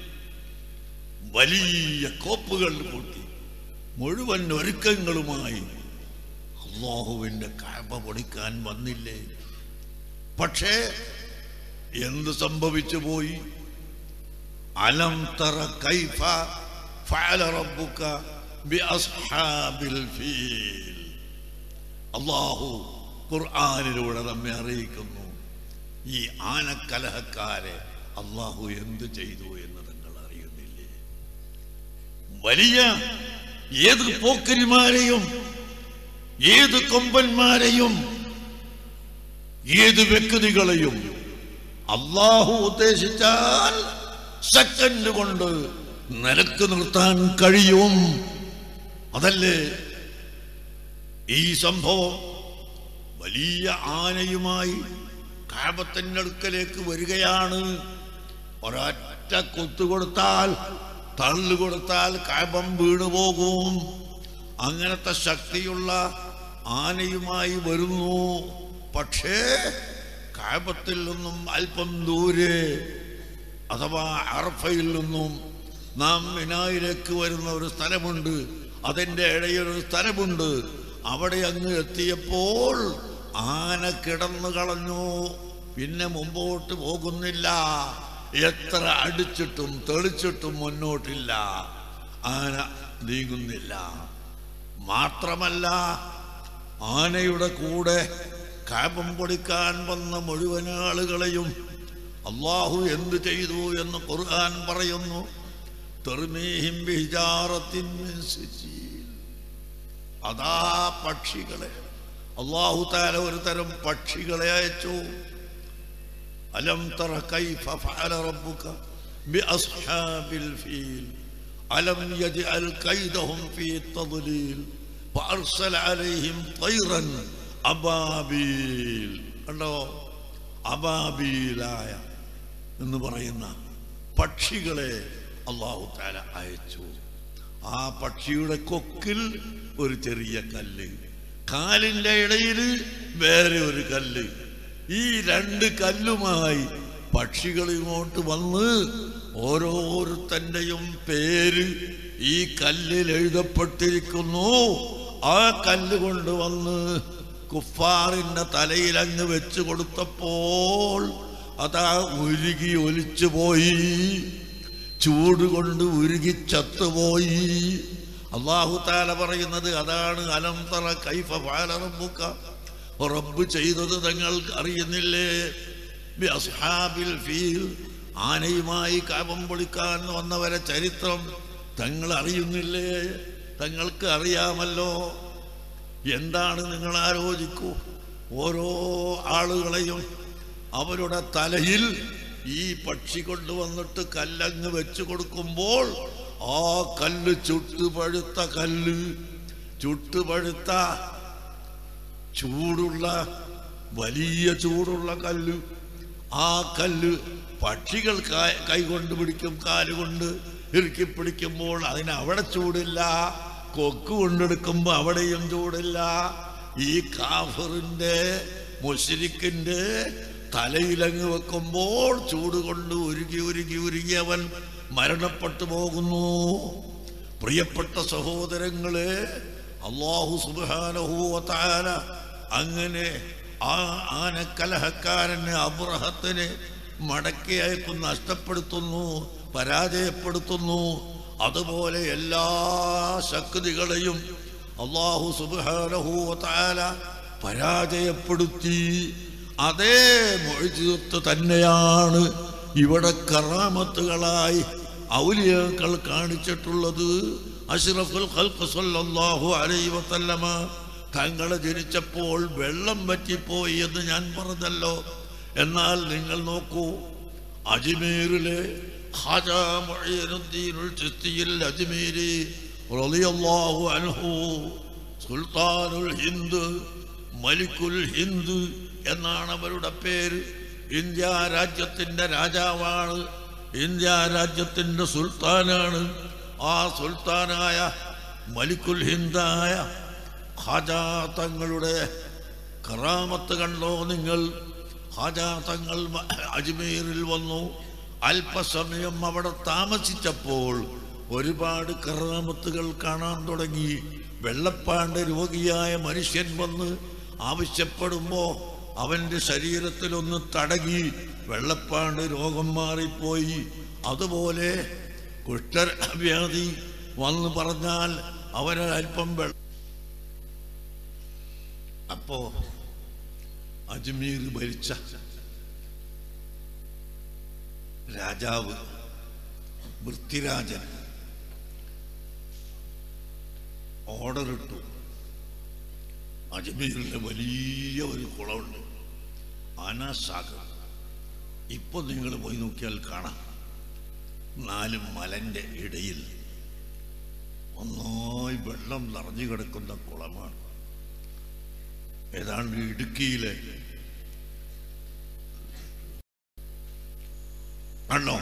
വലിയ കോപ്പുകൾ കൂട്ടി മുഴുവൻ ഒരുക്കങ്ങളുമായി അള്ളാഹുവിന്റെ കാഴ്പ പൊടിക്കാൻ വന്നില്ലേ പക്ഷേ എന്ത് സംഭവിച്ചു പോയി അലം തറ കൈഫ ഫഅല റബ്ബുക ബി അസ്ഹാബിൽ ഫീൽ അള്ളാഹു ഖുർആാനിലൂടെ നമ്മെ അറിയിക്കുന്നു ഈ ആനക്കലഹക്കാരെ അള്ളാഹു എന്ത് ചെയ്തു എന്ന് നിങ്ങൾ അറിയുന്നില്ലേ വലിയ ഏത് പോക്കരിമാരെയും ഏത് കൊമ്പന്മാരെയും ഏത് വ്യക്തികളെയും അള്ളാഹു ഉദ്ദേശിച്ചാൽ സെക്കൻഡ് കൊണ്ട് നിലക്ക് നിർത്താൻ കഴിയും അതല്ലേ ഈ സംഭവം വലിയ ആനയുമായി കാപത്തിന്റെ അടുക്കലേക്ക് വരികയാണ് ഒരൊറ്റ കൊത്തു കൊടുത്താൽ തള്ളു കൊടുത്താൽ കാപം വീണുപോകും അങ്ങനത്തെ ശക്തിയുള്ള ആനയുമായി വരുന്നു പക്ഷേ കാപത്തിൽ നിന്നും അല്പം ദൂരെ അഥവാ അറഫയിൽ നിന്നും നാം മിനായിലേക്ക് വരുന്ന ഒരു സ്ഥലമുണ്ട് അതിൻ്റെ ഇടയിൽ ഒരു സ്ഥലമുണ്ട് അവിടെ അങ്ങ് എത്തിയപ്പോൾ ആന കിടന്നു കളഞ്ഞു പിന്നെ മുമ്പോട്ട് പോകുന്നില്ല എത്ര അടിച്ചിട്ടും തെളിച്ചിട്ടും മുന്നോട്ടില്ല ആന നീങ്ങുന്നില്ല മാത്രമല്ല ആനയുടെ കൂടെ കാപം പൊടിക്കാൻ വന്ന മുഴുവൻ ആളുകളെയും അള്ളാഹു എന്ത് ചെയ്തു എന്ന് ഖുർആൻ പറയുന്നു തെർമീഹിം ബിഹിജാറത്തിൻ മിൻ സിജീൽ. അതാ പക്ഷികളെ അള്ളാഹു താല ഒരു തരം പക്ഷികളെ അയച്ചു അലം തറ കൈഫ ഫഅല റബ്ബുക ബിഅസ്ഹാബിൽ ഫീൽ അലം യജ്അൽ കൈദഹും ഫീ തദ്ലീൽ വഅർസല അലൈഹിം طيرا അബാബീൽ കണ്ടോ അബാബീലായ എന്ന് പറയുന്ന പക്ഷികളെ അള്ളാഹു താല അയച്ചു ആ പക്ഷിയുടെ കൊക്കിൽ ഒരു ചെറിയ കല്ല് കാലിന്റെ ഇടയിൽ വേറെ ഒരു കല്ല് ഈ രണ്ട് കല്ലുമായി പക്ഷികൾ ഇങ്ങോട്ട് വന്ന് ഓരോരുത്തന്റെയും പേര് ഈ കല്ലിൽ എഴുതപ്പെട്ടിരിക്കുന്നു ആ കല്ല് കൊണ്ട് വന്ന് കുഫാറിന്റെ തലയിൽ അങ്ങ് വെച്ച് കൊടുത്തപ്പോൾ അതാ ഉരുകി ഒലിച്ചു പോയി ചൂട് കൊണ്ട് ഉരുകി ചത്തുപോയി അള്ളാഹു താല പറയുന്നത് അതാണ് അലം തറ കൈഫ ഫഅലറബ്ബുക റബ്ബ് ചെയ്തത് തങ്ങൾക്ക് അറിയുന്നില്ലേ ബി അസ്ഹാബിൽ ഫീൽ ആനയുമായി കാപം പൊളിക്കാൻ വന്നവരെ ചരിത്രം തങ്ങൾ അറിയുന്നില്ലേ തങ്ങൾക്ക് അറിയാമല്ലോ എന്താണ് നിങ്ങൾ ആലോചിക്കൂ ഓരോ ആളുകളെയും അവരുടെ തലയിൽ ഈ പക്ഷി കൊണ്ടുവന്നിട്ട് കല്ലങ്ങ് വെച്ച് കൊടുക്കുമ്പോൾ ആ കല്ല് ചുട്ടുപഴുത്ത കല്ല് ചുട്ടുപഴുത്ത ചൂടുള്ള വലിയ ചൂടുള്ള കല്ല് ആ കല്ല് പക്ഷികൾ കാ- കൈകൊണ്ട് പിടിക്കും കാലുകൊണ്ട് ഇറുക്കി പിടിക്കുമ്പോൾ അതിന് അവിടെ ചൂടില്ല കൊക്ക് കൊണ്ടെടുക്കുമ്പോൾ അവിടെയും ചൂടില്ല ഈ കാഫറിന്റെ മുസ്ലിക്കിന്റെ തലയിലങ്ങ് വെക്കുമ്പോൾ ചൂട് കൊണ്ട് ഉരുകി ഉരുകി ഉരുകി അവൻ മരണപ്പെട്ടു പോകുന്നു പ്രിയപ്പെട്ട സഹോദരങ്ങളെ അള്ളാഹു സുബാനഹൂവത്താല അങ്ങനെ ആ ആനക്കലഹക്കാരനെ അബ്രഹത്തിനെ മടക്കി അയക്കും നഷ്ടപ്പെടുത്തുന്നു പരാജയപ്പെടുത്തുന്നു അതുപോലെ എല്ലാ ശക്തികളെയും അള്ളാഹു സുബാനഹൂവത്താല പരാജയപ്പെടുത്തി അതേ മൊഴിജിത്ത് തന്നെയാണ് ഇവിടെ കറാമത്തുകളായി ഔലിയാക്കൾ കാണിച്ചിട്ടുള്ളത് അഷ്റഫുൽ ഖൽഖ് സല്ലല്ലാഹു അലൈഹി വസല്ലമ തങ്ങൾ ജനിച്ചപ്പോൾ വെള്ളം പറ്റിപ്പോയി എന്ന് ഞാൻ പറഞ്ഞല്ലോ എന്നാൽ നിങ്ങൾ നോക്കൂ അജ്മീറിലെ ഖാജാ മുഈനുദ്ദീനുൽ ചിസ്തിയിൽ അജ്മീരി റളിയല്ലാഹു അൻഹു സുൽത്താനുൽ ഹിന്ദ് മലിക്കുൽ ഹിന്ദ് എന്നാണ് അവരുടെ പേര് ഇന്ത്യ രാജ്യത്തിന്റെ രാജാവാണ് ഇന്ത്യ രാജ്യത്തിന്റെ സുൽത്താനാണ് ആ സുൽത്താനായ മലിക്കുൽ ഹിന്ദായ ഖാജാ തങ്ങളുടെ കറാമത്ത് കണ്ടോ നിങ്ങൾ ഖാജാ തങ്ങൾ മ- അജ്മീറിൽ വന്നു അല്പസമയം അവിടെ താമസിച്ചപ്പോൾ ഒരുപാട് കറാമത്തുകൾ കാണാൻ തുടങ്ങി വെള്ളപ്പാണ്ട് രോഗിയായ മനുഷ്യൻ വന്ന് ആവശ്യപ്പെടുമ്പോ അവന്റെ ശരീരത്തിലൊന്ന് തടകി വെള്ളപ്പാണ്ട് രോഗം മാറിപ്പോയി അതുപോലെ കുഷ്ഠവ്യാധി വന്ന് പറഞ്ഞാൽ അവന് അല്പം വെള്ളം അപ്പോ അജ്മീർ ഭരിച്ച രാജാവ് വൃത്തിരാജൻ ഓർഡർ ഇട്ടു അജ്മീറിലെ വലിയ ഒരു കുളമുണ്ട് ആനാസാഗർ ഇപ്പൊ നിങ്ങൾ പോയി നോക്കിയാൽ കാണാം നാല് മലന്റെ ഇടയിൽ ഒന്നായി വെള്ളം നിറഞ്ഞു കിടക്കുന്ന കുളമാണ് ഏതാണ്ട് ഇടുക്കിയിലെ ആണോ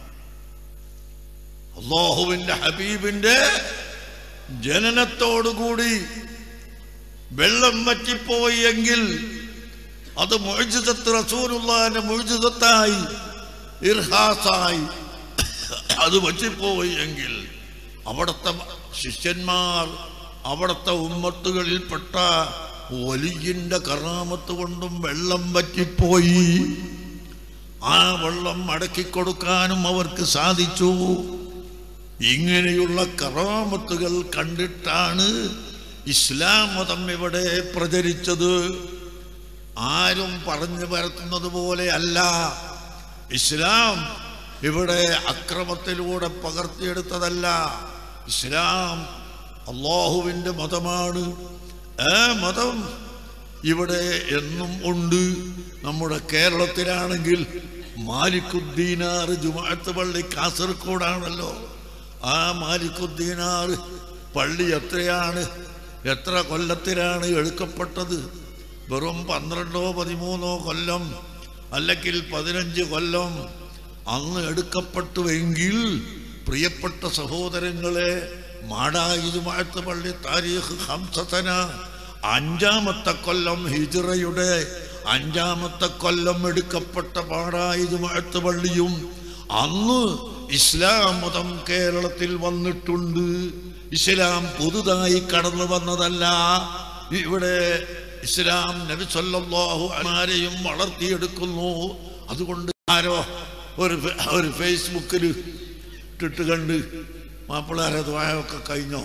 അള്ളാഹുവിന്റെ ഹബീബിന്റെ ജനനത്തോടുകൂടി വെള്ളം വറ്റിപ്പോയി എങ്കിൽ അത് മൊഴിജിതത്ത് റസൂലുള്ളാന്റെ മൊഴിജിതത്തായി ഇർഹാസായി അത് വറ്റിപ്പോയി എങ്കിൽ അവിടുത്തെ ശിഷ്യന്മാർ അവിടുത്തെ ഉമ്മത്തുകളിൽപ്പെട്ട ഒലിയിന്റെ കറാമത്ത് കൊണ്ടും വെള്ളം വറ്റിപ്പോയി ആ വെള്ളം മടക്കിക്കൊടുക്കാനും അവർക്ക് സാധിച്ചു ഇങ്ങനെയുള്ള കറാമത്തുകൾ കണ്ടിട്ടാണ് ഇസ്ലാം മതം ഇവിടെ പ്രചരിച്ചത് ആരും പറഞ്ഞു പരത്തുന്നത് പോലെ അല്ല ഇസ്ലാം ഇവിടെ അക്രമത്തിലൂടെ പകർത്തിയെടുത്തതല്ല ഇസ്ലാം അള്ളാഹുവിൻ്റെ മതമാണ് ആ മതം ഇവിടെ എന്നും ഉണ്ട് നമ്മുടെ കേരളത്തിലാണെങ്കിൽ മാലിക്കുദ്ദീനാർ ജുമാഅത്ത് പള്ളി കാസർഗോഡാണല്ലോ ആ മാലിക്കുദ്ദീനാർ പള്ളി എത്രയാണ് എത്ര കൊല്ലത്തിലാണ് എടുക്കപ്പെട്ടത് വെറും പന്ത്രണ്ടോ പതിമൂന്നോ കൊല്ലം അല്ലെങ്കിൽ പതിനഞ്ച് കൊല്ലം അന്ന് എടുക്കപ്പെട്ടുവെങ്കിൽ പ്രിയപ്പെട്ട സഹോദരങ്ങളെ മാടായുമാഴത്ത് പള്ളി താരീഖ് ഹംസത്തന അഞ്ചാമത്തെ കൊല്ലം ഹിജറയുടെ അഞ്ചാമത്തെ കൊല്ലം എടുക്കപ്പെട്ട പാടായുമാഴത്ത് പള്ളിയും അന്ന് ഇസ്ലാം മതം കേരളത്തിൽ വന്നിട്ടുണ്ട് ഇസ്ലാം പുതുതായി കടന്നു വന്നതല്ല ഇവിടെ ഇസ്ലാം നബി സല്ലല്ലാഹു ആരെയും വളർത്തിയെടുക്കുന്നു അതുകൊണ്ട് ആരോ ഒരു ഫെ- ഒരു ഫേസ്ബുക്കിൽ ഇട്ടിട്ട് കണ്ട് മാപ്പിളാരെ ദ്വായമൊക്കെ കഴിഞ്ഞോ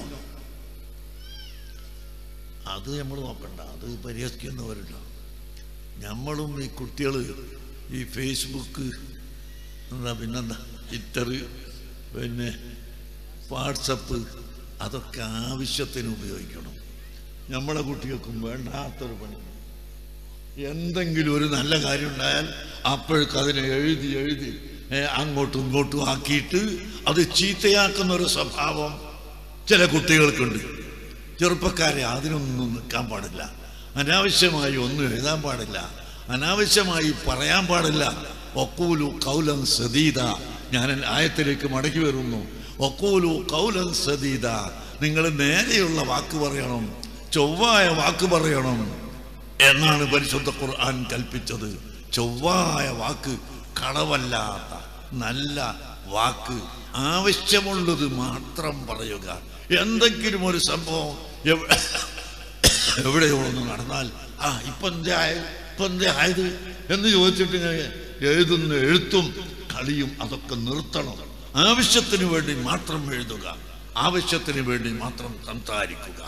അത് നമ്മൾ നോക്കണ്ട അത് പരിഹസിക്കുന്നവരുണ്ട് നമ്മളും ഈ കുട്ടികൾ ഈ ഫേസ്ബുക്ക് എന്താ പിന്നെന്താ ട്വിറ്റർ പിന്നെ വാട്സപ്പ് അതൊക്കെ ആവശ്യത്തിന് ഉപയോഗിക്കണം നമ്മളെ കുട്ടികൾക്കും വേണ്ടാത്തൊരു പണി എന്തെങ്കിലും ഒരു നല്ല കാര്യം ഉണ്ടായാൽ അപ്പോഴേക്ക് അതിനെ എഴുതി എഴുതി ഏ, അങ്ങോട്ടും ഇങ്ങോട്ടും ആക്കിയിട്ട് അത് ചീത്തയാക്കുന്ന ഒരു സ്വഭാവം ചില കുട്ടികൾക്കുണ്ട് ചെറുപ്പക്കാരെ അതിനൊന്നും നിൽക്കാൻ പാടില്ല അനാവശ്യമായി ഒന്നും എഴുതാൻ പാടില്ല അനാവശ്യമായി പറയാൻ പാടില്ല ഒക്കൂലു കൗലം സദീത ഞാൻ ആയത്തിലേക്ക് മടക്കി വരുന്നു ഒക്കൂലു കൗലം സദീത നിങ്ങൾ നേരെയുള്ള വാക്ക് പറയണം ചൊവ്വായ വാക്ക് പറയണം എന്നാണ് പരിശുദ്ധ ഖുർആൻ കൽപ്പിച്ചത് ചൊവ്വായ വാക്ക് കളവല്ലാത്ത നല്ല വാക്ക് ആവശ്യമുള്ളത് മാത്രം പറയുക എന്തെങ്കിലും ഒരു സംഭവം എവ- എവിടെയോ ഒന്ന് നടന്നാൽ ആ ഇപ്പൊ എന്തേ ആയത് ഇപ്പൊ എന്തേ ആയത് എന്ന് ചോദിച്ചിട്ട് ഞാൻ എഴുതുന്ന എഴുത്തും കളിയും അതൊക്കെ നിർത്തണം ആവശ്യത്തിന് വേണ്ടി മാത്രം എഴുതുക ആവശ്യത്തിന് വേണ്ടി മാത്രം സംസാരിക്കുക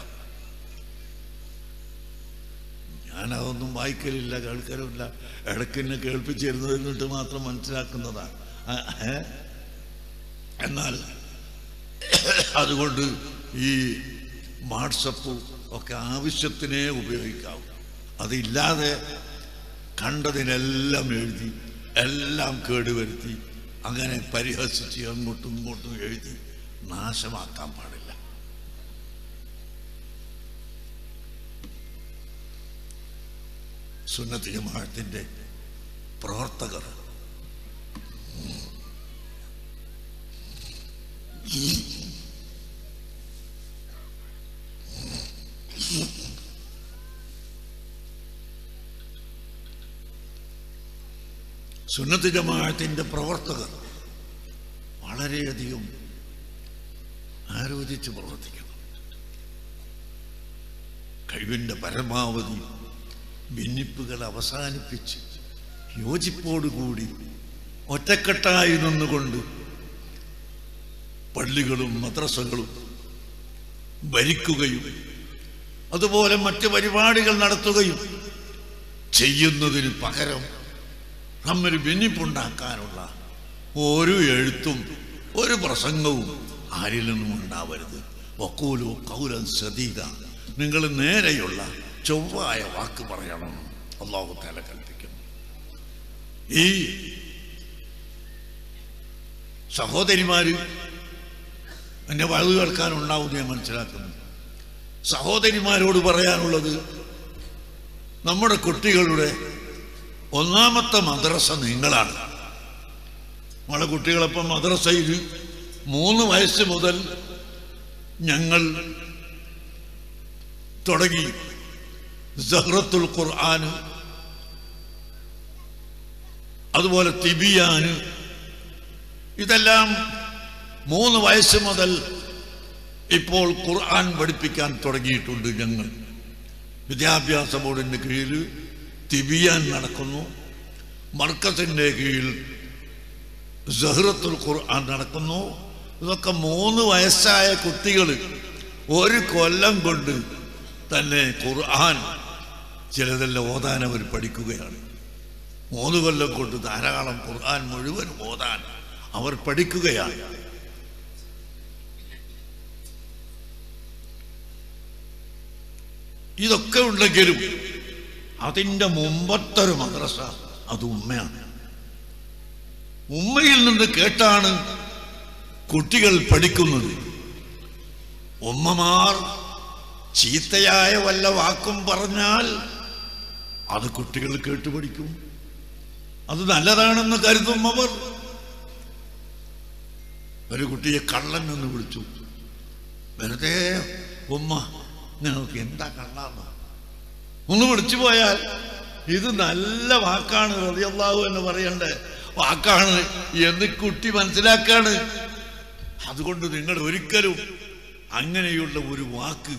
ഞാനതൊന്നും വായിക്കലില്ല കേൾക്കലുമില്ല ഇടയ്ക്കെന്നെ കേൾപ്പിച്ചിരുന്നത് എന്നിട്ട് മാത്രം മനസ്സിലാക്കുന്നതാണ് ആ, ഏ? എന്നാൽ അതുകൊണ്ട് ഈ വാട്സപ്പ് ഒക്കെ ആവശ്യത്തിനേ ഉപയോഗിക്കാവൂ അതില്ലാതെ കണ്ടതിനെല്ലാം എഴുതി എല്ലാം കേടുവരുത്തി അങ്ങനെ പരിഹസിച്ച് അങ്ങോട്ടും ഇങ്ങോട്ടും എഴുതി നാശമാക്കാൻ പാടില്ല സുന്നത്ത് ജമാഅത്തിന്റെ പ്രവർത്തകർ സുന്നത്ത് ജമാഅത്തിന്റെ പ്രവർത്തകർ വളരെയധികം ആലോചിച്ച് പ്രവർത്തിക്കണം കഴിവിൻ്റെ പരമാവധി ഭിന്നിപ്പുകൾ അവസാനിപ്പിച്ച് യോജിപ്പോടുകൂടി ഒറ്റക്കെട്ടായി നിന്നുകൊണ്ട് പള്ളികളും മദ്രസകളും ഭരിക്കുകയും അതുപോലെ മറ്റ് പരിപാടികൾ നടത്തുകയും ചെയ്യുന്നതിന് പകരം തമ്മിൽ ഭിന്നിപ്പുണ്ടാക്കാനുള്ള ഒരു എഴുത്തും ഒരു പ്രസംഗവും ആരിൽ നിന്നും ഉണ്ടാവരുത് വക്കൂലു കൗലൻ സതീത നിങ്ങൾ നേരെയുള്ള ചൊവ്വായ വാക്ക് പറയണം അള്ളാഹു തല കൽപ്പിക്കുന്നു ഈ സഹോദരിമാര് എന്നെ വഴു കേൾക്കാനുണ്ടാവും ഞാൻ മനസ്സിലാക്കുന്നു സഹോദരിമാരോട് പറയാനുള്ളത് നമ്മുടെ കുട്ടികളുടെ ഒന്നാമത്തെ മദ്രസ നിങ്ങളാണ് നമ്മളെ കുട്ടികളപ്പം മദ്രസയിൽ മൂന്ന് വയസ്സ് മുതൽ ഞങ്ങൾ തുടങ്ങി സഹ്റത്തുൽ ഖുർആൻ അതുപോലെ തിബിയാന് ഇതെല്ലാം മൂന്ന് വയസ്സ് മുതൽ ഇപ്പോൾ ഖുർആൻ പഠിപ്പിക്കാൻ തുടങ്ങിയിട്ടുണ്ട് ഞങ്ങൾ വിദ്യാഭ്യാസ ബോർഡിൻ്റെ കീഴിൽ തിബിയാൻ നടക്കുന്നു മർക്കസിൻ്റെ കീഴിൽ സഹ്റത്തുൽ ഖുർആൻ നടക്കുന്നു ഇതൊക്കെ മൂന്ന് വയസ്സായ കുട്ടികൾ ഒരു കൊല്ലം കൊണ്ട് തന്നെ ഖുർആൻ ചിലതെല്ലാം ഓതാൻ അവർ പഠിക്കുകയാണ് മൂന്ന് കൊല്ലം കൊണ്ട് ധാരാളം ഖുർആൻ മുഴുവൻ ഓതാൻ അവർ പഠിക്കുകയാണ് ഇതൊക്കെ ഉണ്ടെങ്കിലും അതിൻ്റെ മുമ്പത്തെ ഒരു മദ്രസ അത് ഉമ്മയാണ് ഉമ്മയിൽ നിന്ന് കേട്ടാണ് കുട്ടികൾ പഠിക്കുന്നത് ഉമ്മമാർ ചീത്തയായ വല്ല വാക്കും പറഞ്ഞാൽ അത് കുട്ടികൾ കേട്ടു പഠിക്കും അത് നല്ലതാണെന്ന് കരുതും അവർ ഒരു കുട്ടിയെ കള്ളൻ എന്ന് വിളിച്ചു വെറുതെ ഉമ്മ നിങ്ങൾക്ക് എന്താ കള്ളാന്ന് ഒന്ന് വിളിച്ചു പോയാൽ ഇത് നല്ല വാക്കാണ് റളിയല്ലാഹു എന്ന് പറയണ്ടേ വാക്കാണ് എന്ന് കുട്ടി മനസ്സിലാക്കാണ് അതുകൊണ്ട് നിങ്ങൾ ഒരിക്കലും അങ്ങനെയുള്ള ഒരു വാക്ക്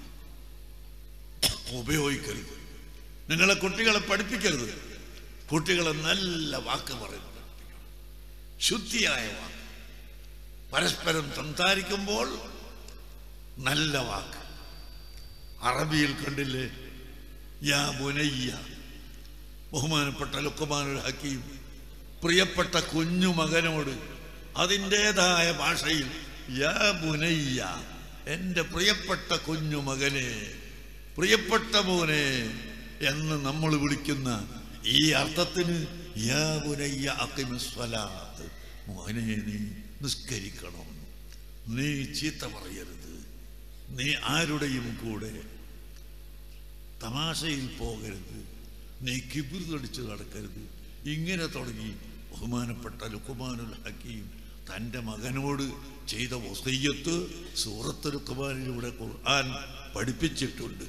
ഉപയോഗിക്കരുത് നിങ്ങളെ കുട്ടികളെ പഠിപ്പിക്കരുത് കുട്ടികളെ നല്ല വാക്ക് പറയുന്നത് ശുദ്ധിയായ വാക്ക് പരസ്പരം സംസാരിക്കുമ്പോൾ നല്ല വാക്ക് അറബിയിൽ കണ്ടില്ലേ യാ ബുനയ്യ ബഹുമാനപ്പെട്ട ലുക്കുമാനുൽ ഹക്കീം പ്രിയപ്പെട്ട കുഞ്ഞു മകനോട് അതിൻ്റെതായ ഭാഷയിൽ യാ ബുനയ്യ എൻ്റെ പ്രിയപ്പെട്ട കുഞ്ഞു മകനെ പ്രിയപ്പെട്ട മോനെ എന്ന് നമ്മൾ വിളിക്കുന്ന ഈ അർത്ഥത്തിന് യാ ബുനയ്യ അക്കിമസ്വലാത്ത് മോനെ നീ നിസ്കരിക്കണം നീ ചീത്ത പറയരുത് നീ ആരുടെയും കൂടെ തമാശയിൽ പോകരുത് നീ കിബിർ തടിച്ച് നടക്കരുത് ഇങ്ങനെ തുടങ്ങി ബഹുമാനപ്പെട്ട ലുക്കുമാനുൽ ഹക്കീം തൻ്റെ മകനോട് ചെയ്ത വസയ്യത്ത് സൂറത്ത് ലുക്കുമാനിലൂടെ ഖുർആൻ പഠിപ്പിച്ചിട്ടുണ്ട്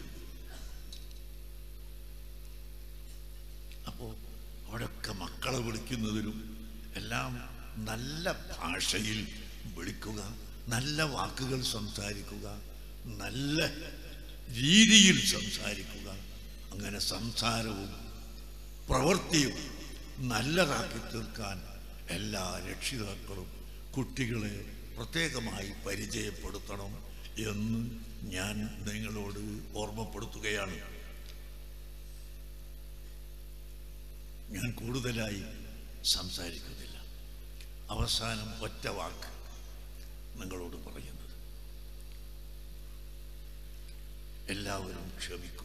അപ്പോൾ അവിടെയൊക്കെ മക്കളെ വിളിക്കുന്നതിലും എല്ലാം നല്ല ഭാഷയിൽ വിളിക്കുക നല്ല വാക്കുകൾ സംസാരിക്കുക നല്ല രീതിയിൽ സംസാരിക്കുക അങ്ങനെ സംസാരവും പ്രവൃത്തിയും നല്ലതാക്കി തീർക്കാൻ എല്ലാ രക്ഷിതാക്കളും കുട്ടികളെ പ്രത്യേകമായി പരിചയപ്പെടുത്തണം എന്ന് ഞാൻ നിങ്ങളോട് ഓർമ്മപ്പെടുത്തുകയാണ് ഞാൻ കൂടുതലായി സംസാരിക്കുന്നില്ല അവസാനം ഒറ്റ വാക്ക് നിങ്ങളോട് പറയുന്നത് എല്ലാവരും ക്ഷമിക്കുക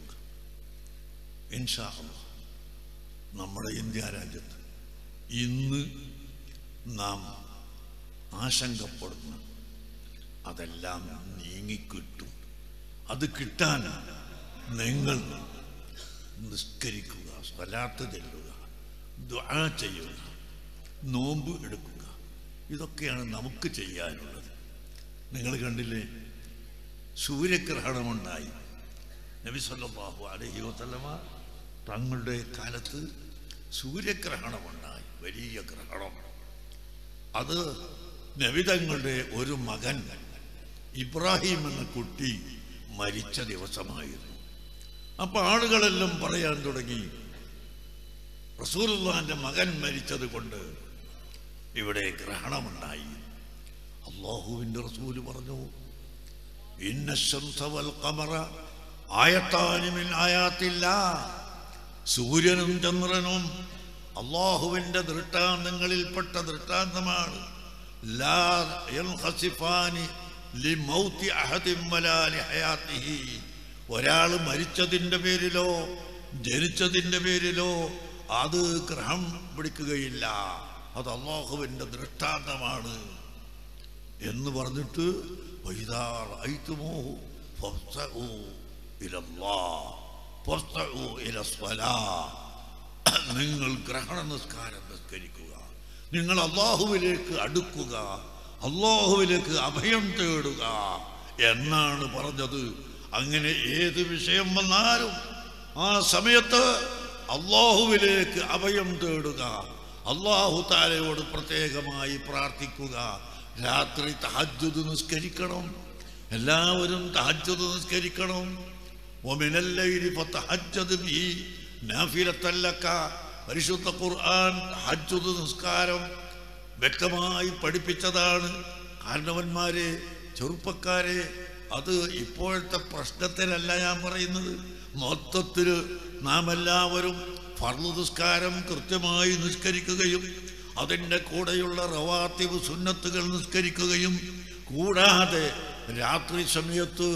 ഇൻഷാ അല്ലാഹ് നമ്മുടെ ഇന്ത്യ രാജ്യത്ത് ഇന്ന് നാം ആശങ്കപ്പെടുന്ന അതെല്ലാം നീങ്ങിക്കിട്ടും അത് കിട്ടാൻ നിങ്ങൾ നിസ്കരിക്കുക സ്വലാത്ത് ചെല്ലുക ദുആ ചെയ്യുക നോമ്പ് എടുക്കുക ഇതൊക്കെയാണ് നമുക്ക് ചെയ്യാനുള്ളത് നിങ്ങൾ കണ്ടില്ലേ സൂര്യഗ്രഹണമുണ്ടായി നബി സല്ലല്ലാഹു അലൈഹി വസല്ലമ തങ്ങളുടെ കാലത്ത് സൂര്യഗ്രഹണമുണ്ടായി വലിയ ഗ്രഹണം അത് നബിതങ്ങളുടെ ഒരു മകൻ ഇബ്രാഹിം എന്ന കുട്ടി മരിച്ച ദിവസമായിരുന്നു അപ്പൊ ആളുകളെല്ലാം പറയാൻ തുടങ്ങി റസൂലുള്ളാന്റെ മകൻ മരിച്ചത് കൊണ്ട് ഇവിടെ ഗ്രഹണമുണ്ടായി അള്ളാഹുവിന്റെ റസൂല് പറഞ്ഞു ഇന്ന ശംസ വൽ ഖമറ ആയത്താനി മിൻ ആയാത്തില്ലാ സൂര്യനും ചന്ദ്രനും അള്ളാഹുവിന്റെ ദൃഷ്ടാന്തങ്ങളിൽപ്പെട്ട ദൃഷ്ടാന്തമാണ് ലാ യൻഖസിഫാനി ലിമൗതി അഹദിൻ വലാ ലിഹയാത്തിഹി ഒരാൾ മരിച്ചതിൻ്റെ പേരിലോ ജനിച്ചതിൻ്റെ പേരിലോ അത് ഗ്രഹം പിടിക്കുകയില്ല അത് അള്ളാഹുവിൻ്റെ ദൃഷ്ടാന്തമാണ് എന്ന് പറഞ്ഞിട്ട് വൈദാ റഅയ്തുമൂഹു ഫഫ്സഉ ഇലല്ലാഹ് ഫഫ്സഉ ഇലസ്സലാഹ് നിങ്ങൾ ഗ്രഹണ നിസ്കാരം നിസ്കരിക്കുക നിങ്ങൾ അള്ളാഹുവിലേക്ക് അടുക്കുക അള്ളാഹുവിലേക്ക് അഭയം തേടുക എന്നാണ് പറഞ്ഞത് അങ്ങനെ ഏത് വിഷയം വന്നാലും ആ സമയത്ത് അള്ളാഹുവിലേക്ക് അഭയം തേടുക അള്ളാഹു താലയോട് പ്രത്യേകമായി പ്രാർത്ഥിക്കുക രാത്രി തഹജ്ജുദ് നിസ്കരിക്കണം എല്ലാവരും തഹജ്ജുദ് നിസ്കരിക്കണം ഒമിനല്ലൈരി ഫതഹജ്ജദ് ബിഹി നാഫിലത്തല്ലക്ക പരിശുദ്ധ ഖുർആൻ ഹജ്ജുദ് നിസ്കാരം വ്യക്തമായി പഠിപ്പിച്ചതാണ് കാരണവന്മാരെ ചെറുപ്പക്കാരെ അത് ഇപ്പോഴത്തെ പ്രശ്നത്തിലല്ല ഞാൻ പറയുന്നത് മൊത്തത്തിൽ നാം എല്ലാവരും ഫർള് നിസ്കാരം കൃത്യമായി നിസ്കരിക്കുകയും അതിൻ്റെ കൂടെയുള്ള റവാത്തിവ് സുന്നത്തുകൾ നിസ്കരിക്കുകയും കൂടാതെ രാത്രി സമയത്ത്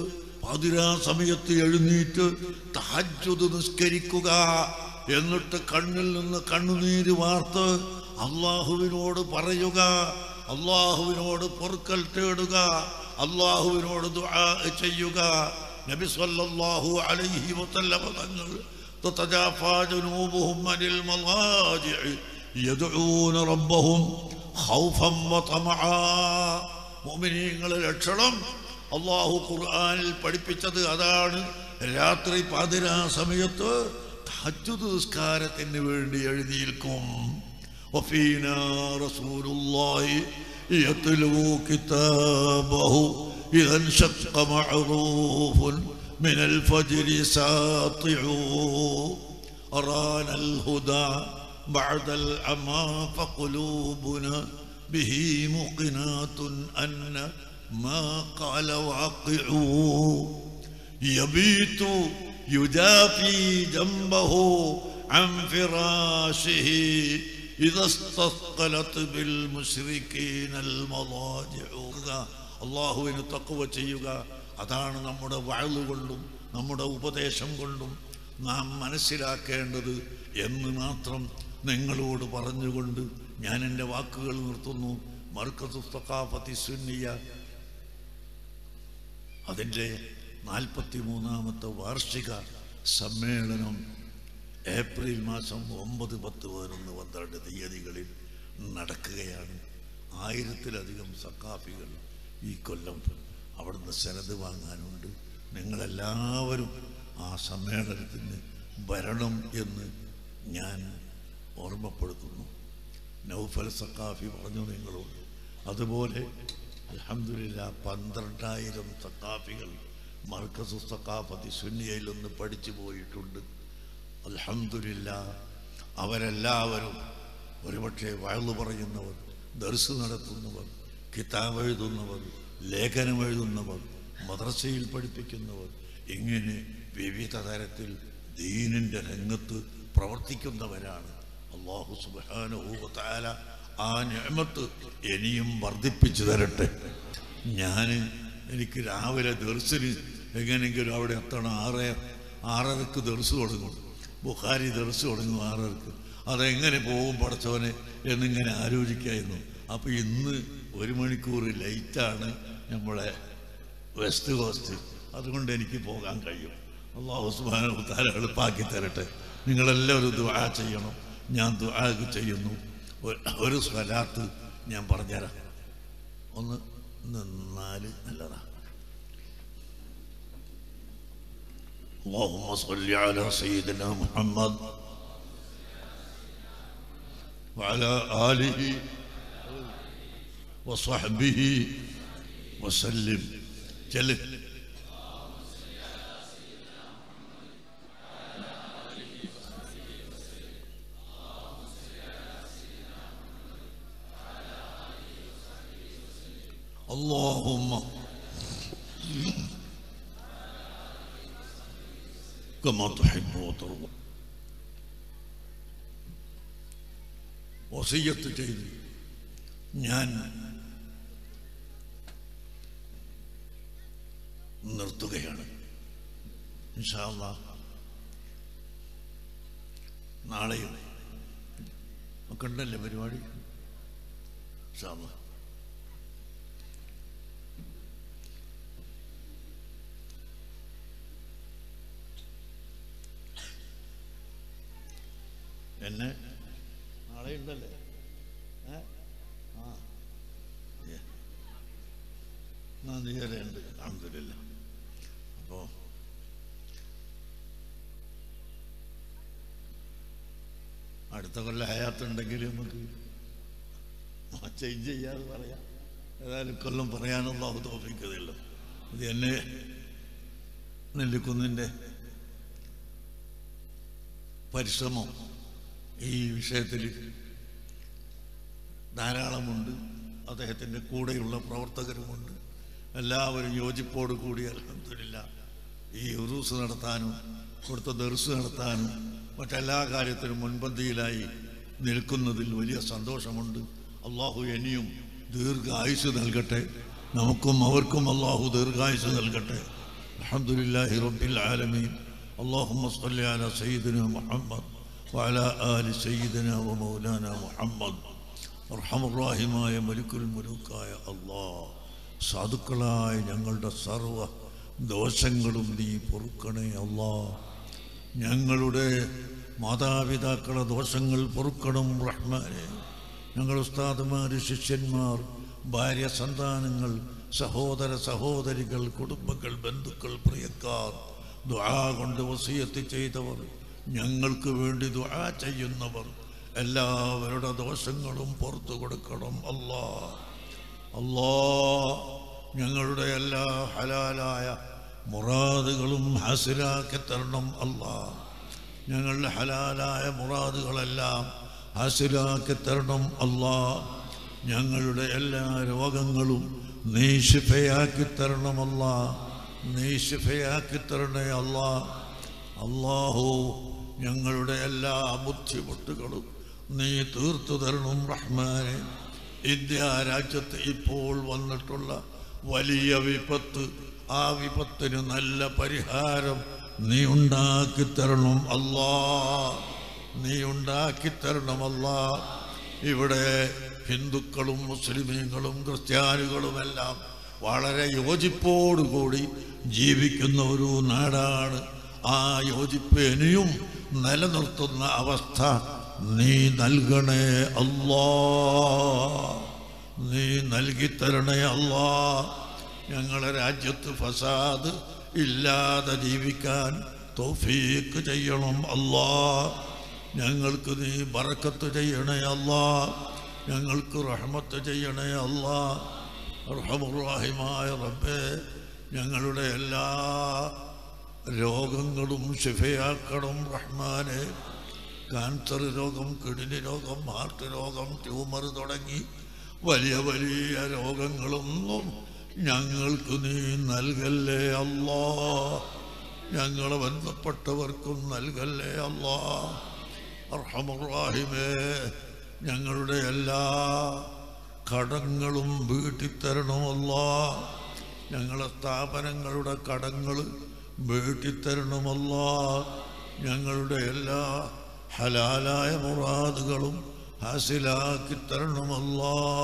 പാതിരാ സമയത്ത് എഴുന്നേറ്റ് തഹജ്ജുദ് നിസ്കരിക്കുക എന്നിട്ട് കണ്ണിൽ നിന്ന് കണ്ണുനീര് വാർത്ത് അള്ളാഹുവിനോട് പറയുക അള്ളാഹുവിനോട് പൊറുക്കൽ തേടുക അള്ളാഹുവിനോട് ദുആ ചെയ്യുക നബി സല്ലല്ലാഹു അലൈഹി വസല്ലമ തങ്ങൾ تتجافى جنوبهم عن المضاجع يدعون ربهم خوفا وطمعا മുഅ്മിനീങ്ങളുടെ ലക്ഷണം അള്ളാഹു ഖുർആനിൽ പഠിപ്പിച്ചത് അതാണ് രാത്രി പാതിരാ സമയത്ത് തഹജ്ജുദ് നിസ്കാരത്തിന് വേണ്ടി എഴുതിയിരിക്കും وفينا رسول الله يتلو كتابه إذا انشق معروف من الفجر ساطع أرانا الهدى بعد العمى فقلوبنا به مقنات أن ما قال واقع يبيت يجافي جنبه عن فراشه إذا استثقلت بالمشركين المضاجع അള്ളാഹുവിന് തക്കുവ ചെയ്യുക അതാണ് നമ്മുടെ വാഴ് കൊണ്ടും നമ്മുടെ ഉപദേശം കൊണ്ടും നാം മനസ്സിലാക്കേണ്ടത് എന്ന് മാത്രം നിങ്ങളോട് പറഞ്ഞുകൊണ്ട് ഞാൻ എൻ്റെ വാക്കുകൾ നിർത്തുന്നു മർക്കത്തു തക്കാഫത്തി സുന്നിയ അതിൻ്റെ നാൽപ്പത്തി മൂന്നാമത്തെ വാർഷിക സമ്മേളനം ഏപ്രിൽ മാസം ഒമ്പത് പത്ത് പതിനൊന്ന് പന്ത്രണ്ട് തീയതികളിൽ നടക്കുകയാണ് ആയിരത്തിലധികം സക്കാഫികൾ ഈ കൊല്ലം അവിടുന്ന് സനത് വാങ്ങാനുണ്ട് നിങ്ങളെല്ലാവരും ആ സമ്മേളനത്തിന് വരണം എന്ന് ഞാൻ ഓർമ്മപ്പെടുത്തുന്നു നൗഫൽ സക്കാഫി പറഞ്ഞു നിങ്ങളോട് അതുപോലെ അലഹമില്ല പന്ത്രണ്ടായിരം സക്കാഫികൾ മർക്കസു സക്കാഫത്തി സുന്നിയയിൽ ഒന്ന് പഠിച്ചു പോയിട്ടുണ്ട് അലഹമില്ല അവരെല്ലാവരും ഒരുപക്ഷെ വയലു പറയുന്നവർ ദർസ് നടത്തുന്നവർ കിതാബ് എഴുതുന്നവർ ലേഖനം എഴുതുന്നവർ മദ്രസയിൽ പഠിപ്പിക്കുന്നവർ ഇങ്ങനെ വിവിധ തരത്തിൽ ദീനിൻ്റെ രംഗത്ത് പ്രവർത്തിക്കുന്നവരാണ് അള്ളാഹു സുബാനുഭൂത്താല ആ ഞാമത്ത് ഇനിയും വർദ്ധിപ്പിച്ചു തരട്ടെ ഞാൻ എനിക്ക് രാവിലെ ദർശന് എങ്ങനെയെങ്കിലും അവിടെ എത്തണം ആറ് ആറരക്ക് ദർസ് തുടങ്ങും ബുഖാരി ദർസ് തുടങ്ങും ആറരക്ക് അതെങ്ങനെ പോകും പടച്ചവനെ എന്നിങ്ങനെ ആലോചിക്കായിരുന്നു അപ്പോൾ ഇന്ന് ഒരു മണിക്കൂർ ലൈറ്റാണ് നമ്മളെ വെസ്റ്റ് കോസ്റ്റ് അതുകൊണ്ട് എനിക്ക് പോകാൻ കഴിയും അള്ളാഹു സുബാന താര എളുപ്പാക്കി തരട്ടെ നിങ്ങളെല്ലാവരും ദുആ ചെയ്യണം ഞാൻ ദുആ ചെയ്യുന്നു ഒരു- ഒരു സ്വലാത്ത് ഞാൻ പറഞ്ഞുതരാം ഒന്ന് നിന്നാല് നല്ലതാ اللهم صل على سيدنا محمد وعلى آله وصحبه وسلم جل اللهم كما تحب وترضى വസീയത്ത് ചെയ്ത് ഞാൻ നിർത്തുകയാണ് ഇൻഷാ അല്ലാ നാളെയും ഒക്കെ ഉണ്ടല്ലേ പരിപാടി ഇൻഷാ അല്ലാ എന്നെ നാളെ ഉണ്ടല്ലേ ഏ? ആ ഏ. നന്ദി വരെയുണ്ട് അഹമ്മദില്ല അപ്പോൾ അടുത്ത കൊല്ലം ഹയാത്തുണ്ടെങ്കിൽ നമുക്ക് ചേഞ്ച് ചെയ്യാതെ പറയാം ഏതായാലും കൊല്ലം പറയാനുള്ള തോപ്പിക്കതില്ല ഇത് എന്നെ നെല്ലിക്കുന്നിൻ്റെ പരിശ്രമം ഈ വിഷയത്തിൽ ധാരാളമുണ്ട് അദ്ദേഹത്തിൻ്റെ കൂടെയുള്ള പ്രവർത്തകരുമുണ്ട് എല്ലാവരും യോജിപ്പോട് കൂടി അലഹമില്ല ഈ ഉറൂസ് നടത്താനും ഇവിടുത്തെ ദർസ് നടത്താനും മറ്റെല്ലാ കാര്യത്തിനും മുൻപന്തിയിലായി നിൽക്കുന്നതിൽ വലിയ സന്തോഷമുണ്ട് അള്ളാഹു ഇനിയും ദീർഘായുസ് നൽകട്ടെ നമുക്കും അവർക്കും അള്ളാഹു ദീർഘായുസ് നൽകട്ടെ الحمد لله رب العالمين اللهم صل على سيدنا محمد وعلى آل سيدنا ومولانا محمد അർഹമുറാഹിമായ മലിക്കുൽ മുലൂക്കായ അള്ളാ സാധുക്കളായ ഞങ്ങളുടെ സർവ ദോഷങ്ങളും നീ പൊറുക്കണേ അള്ളാ ഞങ്ങളുടെ മാതാപിതാക്കളുടെ ദോഷങ്ങൾ പൊറുക്കണം റഹ്മാനെ ഞങ്ങൾ ഉസ്താദുമാർ ശിഷ്യന്മാർ ഭാര്യ സന്താനങ്ങൾ സഹോദര സഹോദരികൾ കുടുംബങ്ങൾ ബന്ധുക്കൾ പ്രിയക്കാർ ദുആ കൊണ്ട് വസിയത്ത് ചെയ്തവർ ഞങ്ങൾക്ക് വേണ്ടി ദുആ ചെയ്യുന്നവർ എല്ലാവരുടെ ദോഷങ്ങളും പുറത്തു കൊടുക്കണം അല്ലാ അല്ലാ ഞങ്ങളുടെ എല്ലാ ഹലാലായ മുറാദുകളും ഹാസിലാക്കി തരണം അല്ലാ ഞങ്ങളുടെ ഹലാലായ മുറാദുകളെല്ലാം ഹാസിലാക്കി തരണം അല്ലാ ഞങ്ങളുടെ എല്ലാ രോഗങ്ങളും നീ ശിഫയാക്കി തരണമല്ല നീ ശിഫയാക്കി തരണേ അല്ലാ അള്ളാഹു ഞങ്ങളുടെ എല്ലാ ബുദ്ധിമുട്ടുകളും നീ തീർത്തു തരണം റഹ്മാനെ ഇന്ത്യ രാജ്യത്ത് ഇപ്പോൾ വന്നിട്ടുള്ള വലിയ വിപത്ത് ആ വിപത്തിന് നല്ല പരിഹാരം നീ ഉണ്ടാക്കി തരണം അല്ലാ നീ ഉണ്ടാക്കി തരണം അല്ലാ ഇവിടെ ഹിന്ദുക്കളും മുസ്ലിമീങ്ങളും ക്രിസ്ത്യാനികളുമെല്ലാം വളരെ യോജിപ്പോടുകൂടി ജീവിക്കുന്ന ഒരു നാടാണ് ആ യോജിപ്പ് ഇനിയും നിലനിർത്തുന്ന അവസ്ഥ നീ നൽകണേ അല്ലാ നീ നൽകിത്തരണേ അല്ലാ ഞങ്ങളെ രാജ്യത്ത് ഫസാദ് ഇല്ലാതെ ജീവിക്കാൻ തൗഫീക്ക് ചെയ്യണം അല്ലാ ഞങ്ങൾക്ക് നീ ബറക്കത്ത് ചെയ്യണേ അല്ലാ ഞങ്ങൾക്ക് റഹ്മത്ത് ചെയ്യണേ അല്ലാ റഹമുറാഹിമായ റബ്ബേ ഞങ്ങളുടെ എല്ലാ രോഗങ്ങളും ശിഫയാക്കണം റഹ്മാനെ ക്യാൻസർ രോഗം കിഡ്നി രോഗം ഹാർട്ട് രോഗം ട്യൂമർ തുടങ്ങി വലിയ വലിയ രോഗങ്ങളൊന്നും ഞങ്ങൾക്ക് നീ നൽകല്ലേ അല്ലാ ഞങ്ങളെ ബന്ധപ്പെട്ടവർക്കും നൽകല്ലേ അല്ലാ അർഹമുറാഹിമേ ഞങ്ങളുടെ എല്ലാ കടങ്ങളും വീട്ടിത്തരണമല്ല ഞങ്ങളെ സ്ഥാപനങ്ങളുടെ കടങ്ങൾ വീട്ടിത്തരണമല്ല ഞങ്ങളുടെ എല്ലാ ഹലാലായ മുറാദുകളും ഹാസിലാക്കി തരണമല്ല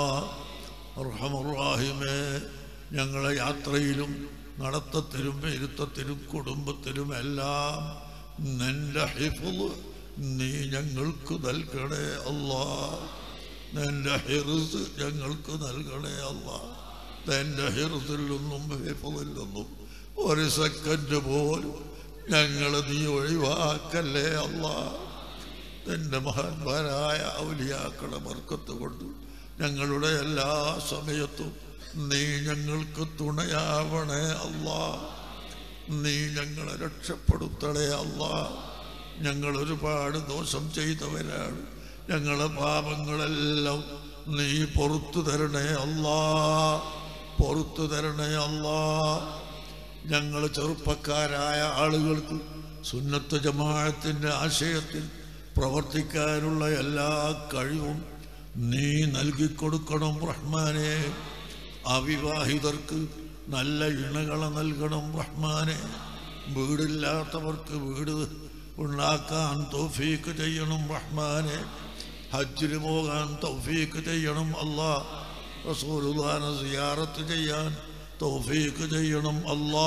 അർഹമുറാഹിമേ ഞങ്ങളെ യാത്രയിലും നടത്തത്തിലും ഇരുത്തത്തിലും കുടുംബത്തിലും എല്ലാം നിന്റെ ഹിഫുള് നീ ഞങ്ങൾക്ക് നൽകണേ അല്ലാ നിന്റെ ഹിറുസ് ഞങ്ങൾക്ക് നൽകണേ അല്ലാ നിന്റെ ഹിറുസിൽ നിന്നും ഹിഫുളിൽ നിന്നും ഒരു സെക്കൻഡ് പോലും ഞങ്ങൾ നീ ഒഴിവാക്കല്ലേ അല്ലാ നിന്റെ മഹാന്മാരായ ഔലിയാക്കളെ ബർക്കത്ത് കൊണ്ട് ഞങ്ങളുടെ എല്ലാ സമയത്തും നീ ഞങ്ങൾക്ക് തുണയാവണേ അല്ലാ നീ ഞങ്ങളെ രക്ഷപ്പെടുത്തണേ അല്ലാ ഞങ്ങൾ ഒരുപാട് ദോഷം ചെയ്തവരാണ് ഞങ്ങളെ പാപങ്ങളെല്ലാം നീ പൊറത്തു തരണേ അല്ലാ പൊറത്തു തരണേ അല്ലാ ഞങ്ങൾ ചെറുപ്പക്കാരായ ആളുകൾക്ക് സുന്നത്ത് ജമാഅത്തിൻ്റെ ആശയത്തിൽ പ്രവർത്തിക്കാനുള്ള എല്ലാ കഴിവും നീ നൽകിക്കൊടുക്കണം റഹ്മാനെ അവിവാഹിതർക്ക് നല്ല ഇണകളെ നൽകണം റഹ്മാനെ വീടില്ലാത്തവർക്ക് വീട് ഉണ്ടാക്കാൻ തൗഫീക്ക് ചെയ്യണം റഹ്മാനെ ഹജ്ജിന് പോകാൻ തൗഫീക്ക് ചെയ്യണം അല്ലാ റസൂലുള്ളാനെ സിയാറത്ത് ചെയ്യാൻ തൗഫീക്ക് ചെയ്യണം അല്ലാ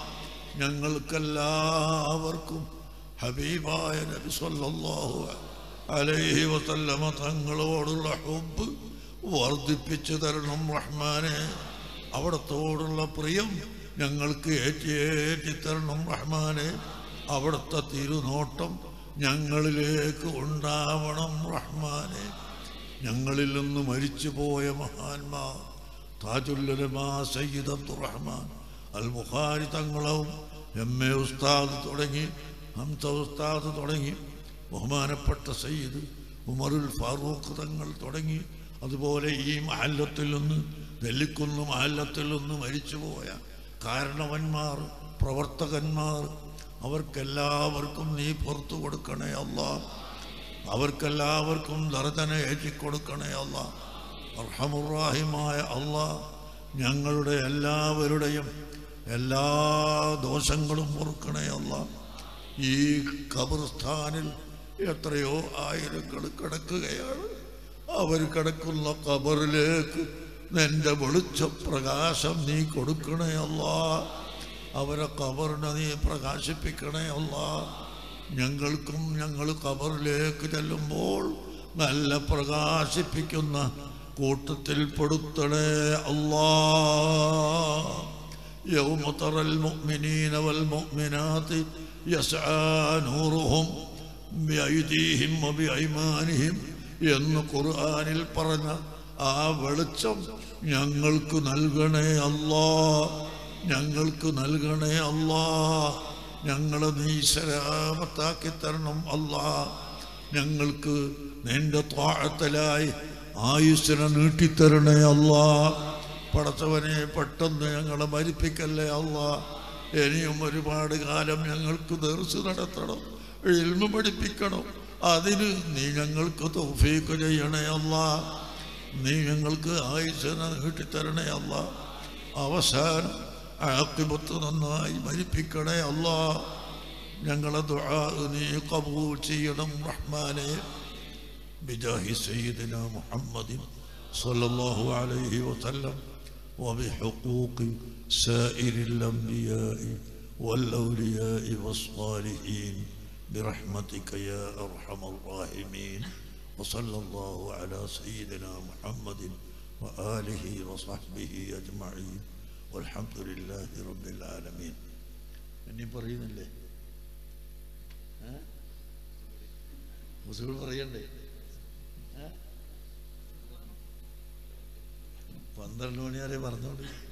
ഞങ്ങൾക്കെല്ലാവർക്കും ഹബീബായ നബി സല്ലല്ലാഹു അലൈഹി വസല്ലമ തങ്ങളോടുള്ള ഹുബ് വർദ്ധിപ്പിച്ചു തരണം റഹ്മാനെ അവിടത്തോടുള്ള പ്രിയം ഞങ്ങൾക്ക് ഏറ്റി തരണം റഹ്മാനെ അവിടുത്തെ തിരുനോട്ടം ഞങ്ങളിലേക്ക് ഉണ്ടാവണം റഹ്മാനെ ഞങ്ങളിൽ നിന്ന് മരിച്ചുപോയ മഹാന്മാർ താജുല്ലമാ സയ്യിദ് അബ്ദുറഹ്മാൻ അൽ ബുഖാരി തങ്ങളും എം എ ഉസ്താദ് തുടങ്ങി ഹംസ ഉസ്താദ് തുടങ്ങി ബഹുമാനപ്പെട്ട സയ്യിദ് ഉമറുൽ ഫാറൂഖ് തങ്ങൾ തുടങ്ങി അതുപോലെ ഈ മഹല്ലത്തിൽ നിന്ന് വെല്ലിക്കുന്ന് മഹല്ലത്തിൽ നിന്ന് മരിച്ചുപോയ കാരണവന്മാർ പ്രവർത്തകന്മാർ അവർക്കെല്ലാവർക്കും നീ പുറത്തു കൊടുക്കണേ അല്ല അവർക്കെല്ലാവർക്കും ദർജന ഏറ്റിക്കൊടുക്കണേ അല്ല അർഹമുറാഹിമായ അല്ല ഞങ്ങളുടെ എല്ലാവരുടെയും എല്ലാ ദോഷങ്ങളും പൊറുക്കണേ അല്ല ഈ ഖബർസ്ഥാനിൽ എത്രയോ ആയിരങ്ങൾ കിടക്കുകയാണ് അവർ കിടക്കുന്ന ഖബറിലേക്ക് നിന്റെ വെളിച്ച പ്രകാശം നീ കൊടുക്കണേ അല്ല അവരെ ഖബറിനെ നീ പ്രകാശിപ്പിക്കണേ അല്ല ഞങ്ങൾക്കും ഞങ്ങൾ ഖബറിലേക്ക് ചെല്ലുമ്പോൾ നല്ല പ്രകാശിപ്പിക്കുന്ന കൂട്ടത്തിൽ പെടുത്തണേ അല്ലാ يوم ترى المؤمنين والمؤمنات يسعى نورهم بأيديهم وبأيمانهم എന്ന് ഖുർആനിൽ പറഞ്ഞ ആ വെളിച്ചം ഞങ്ങൾക്ക് നൽകണേ അല്ലാ ഞങ്ങൾക്ക് നൽകണേ അല്ലാ ഞങ്ങളെ നീ സലാമത്താക്കി തരണം അല്ലാ ഞങ്ങൾക്ക് നിന്റെ താഴത്തലായി ആയുസ്സിനെ നീട്ടിത്തരണേ അല്ലാ പടച്ചവനെ പെട്ടെന്ന് ഞങ്ങളെ മരിപ്പിക്കല്ലേ അല്ല ഇനിയും ഒരുപാട് കാലം ഞങ്ങൾക്ക് ദർശ നടത്തണം എൽമ പഠിപ്പിക്കണം അതിന് നീ ഞങ്ങൾക്ക് തൗഫീക്ക് ചെയ്യണേ അല്ല നീ ഞങ്ങൾക്ക് ആയുസന നീട്ടിത്തരണേ അല്ല അവസാനം ആക്കിബത്ത് നന്നായി മരിപ്പിക്കണേ അല്ല ഞങ്ങളെ ദുആ നീ കബൂൽ ചെയ്യണം റഹ്മാനെ بجاه سيدنا محمد صلى الله عليه وسلم وبحقوق سائر الأنبياء والأولياء والصالحين برحمتك يا أرحم الراحمين وصلى الله على سيدنا محمد وآله وصحبه أجمعين والحمد لله رب العالمين إني بريد الله ها മുസ്ലിം പറയണ്ടേ പന്ത്രണ്ട് മണി വരെ പറഞ്ഞോളൂ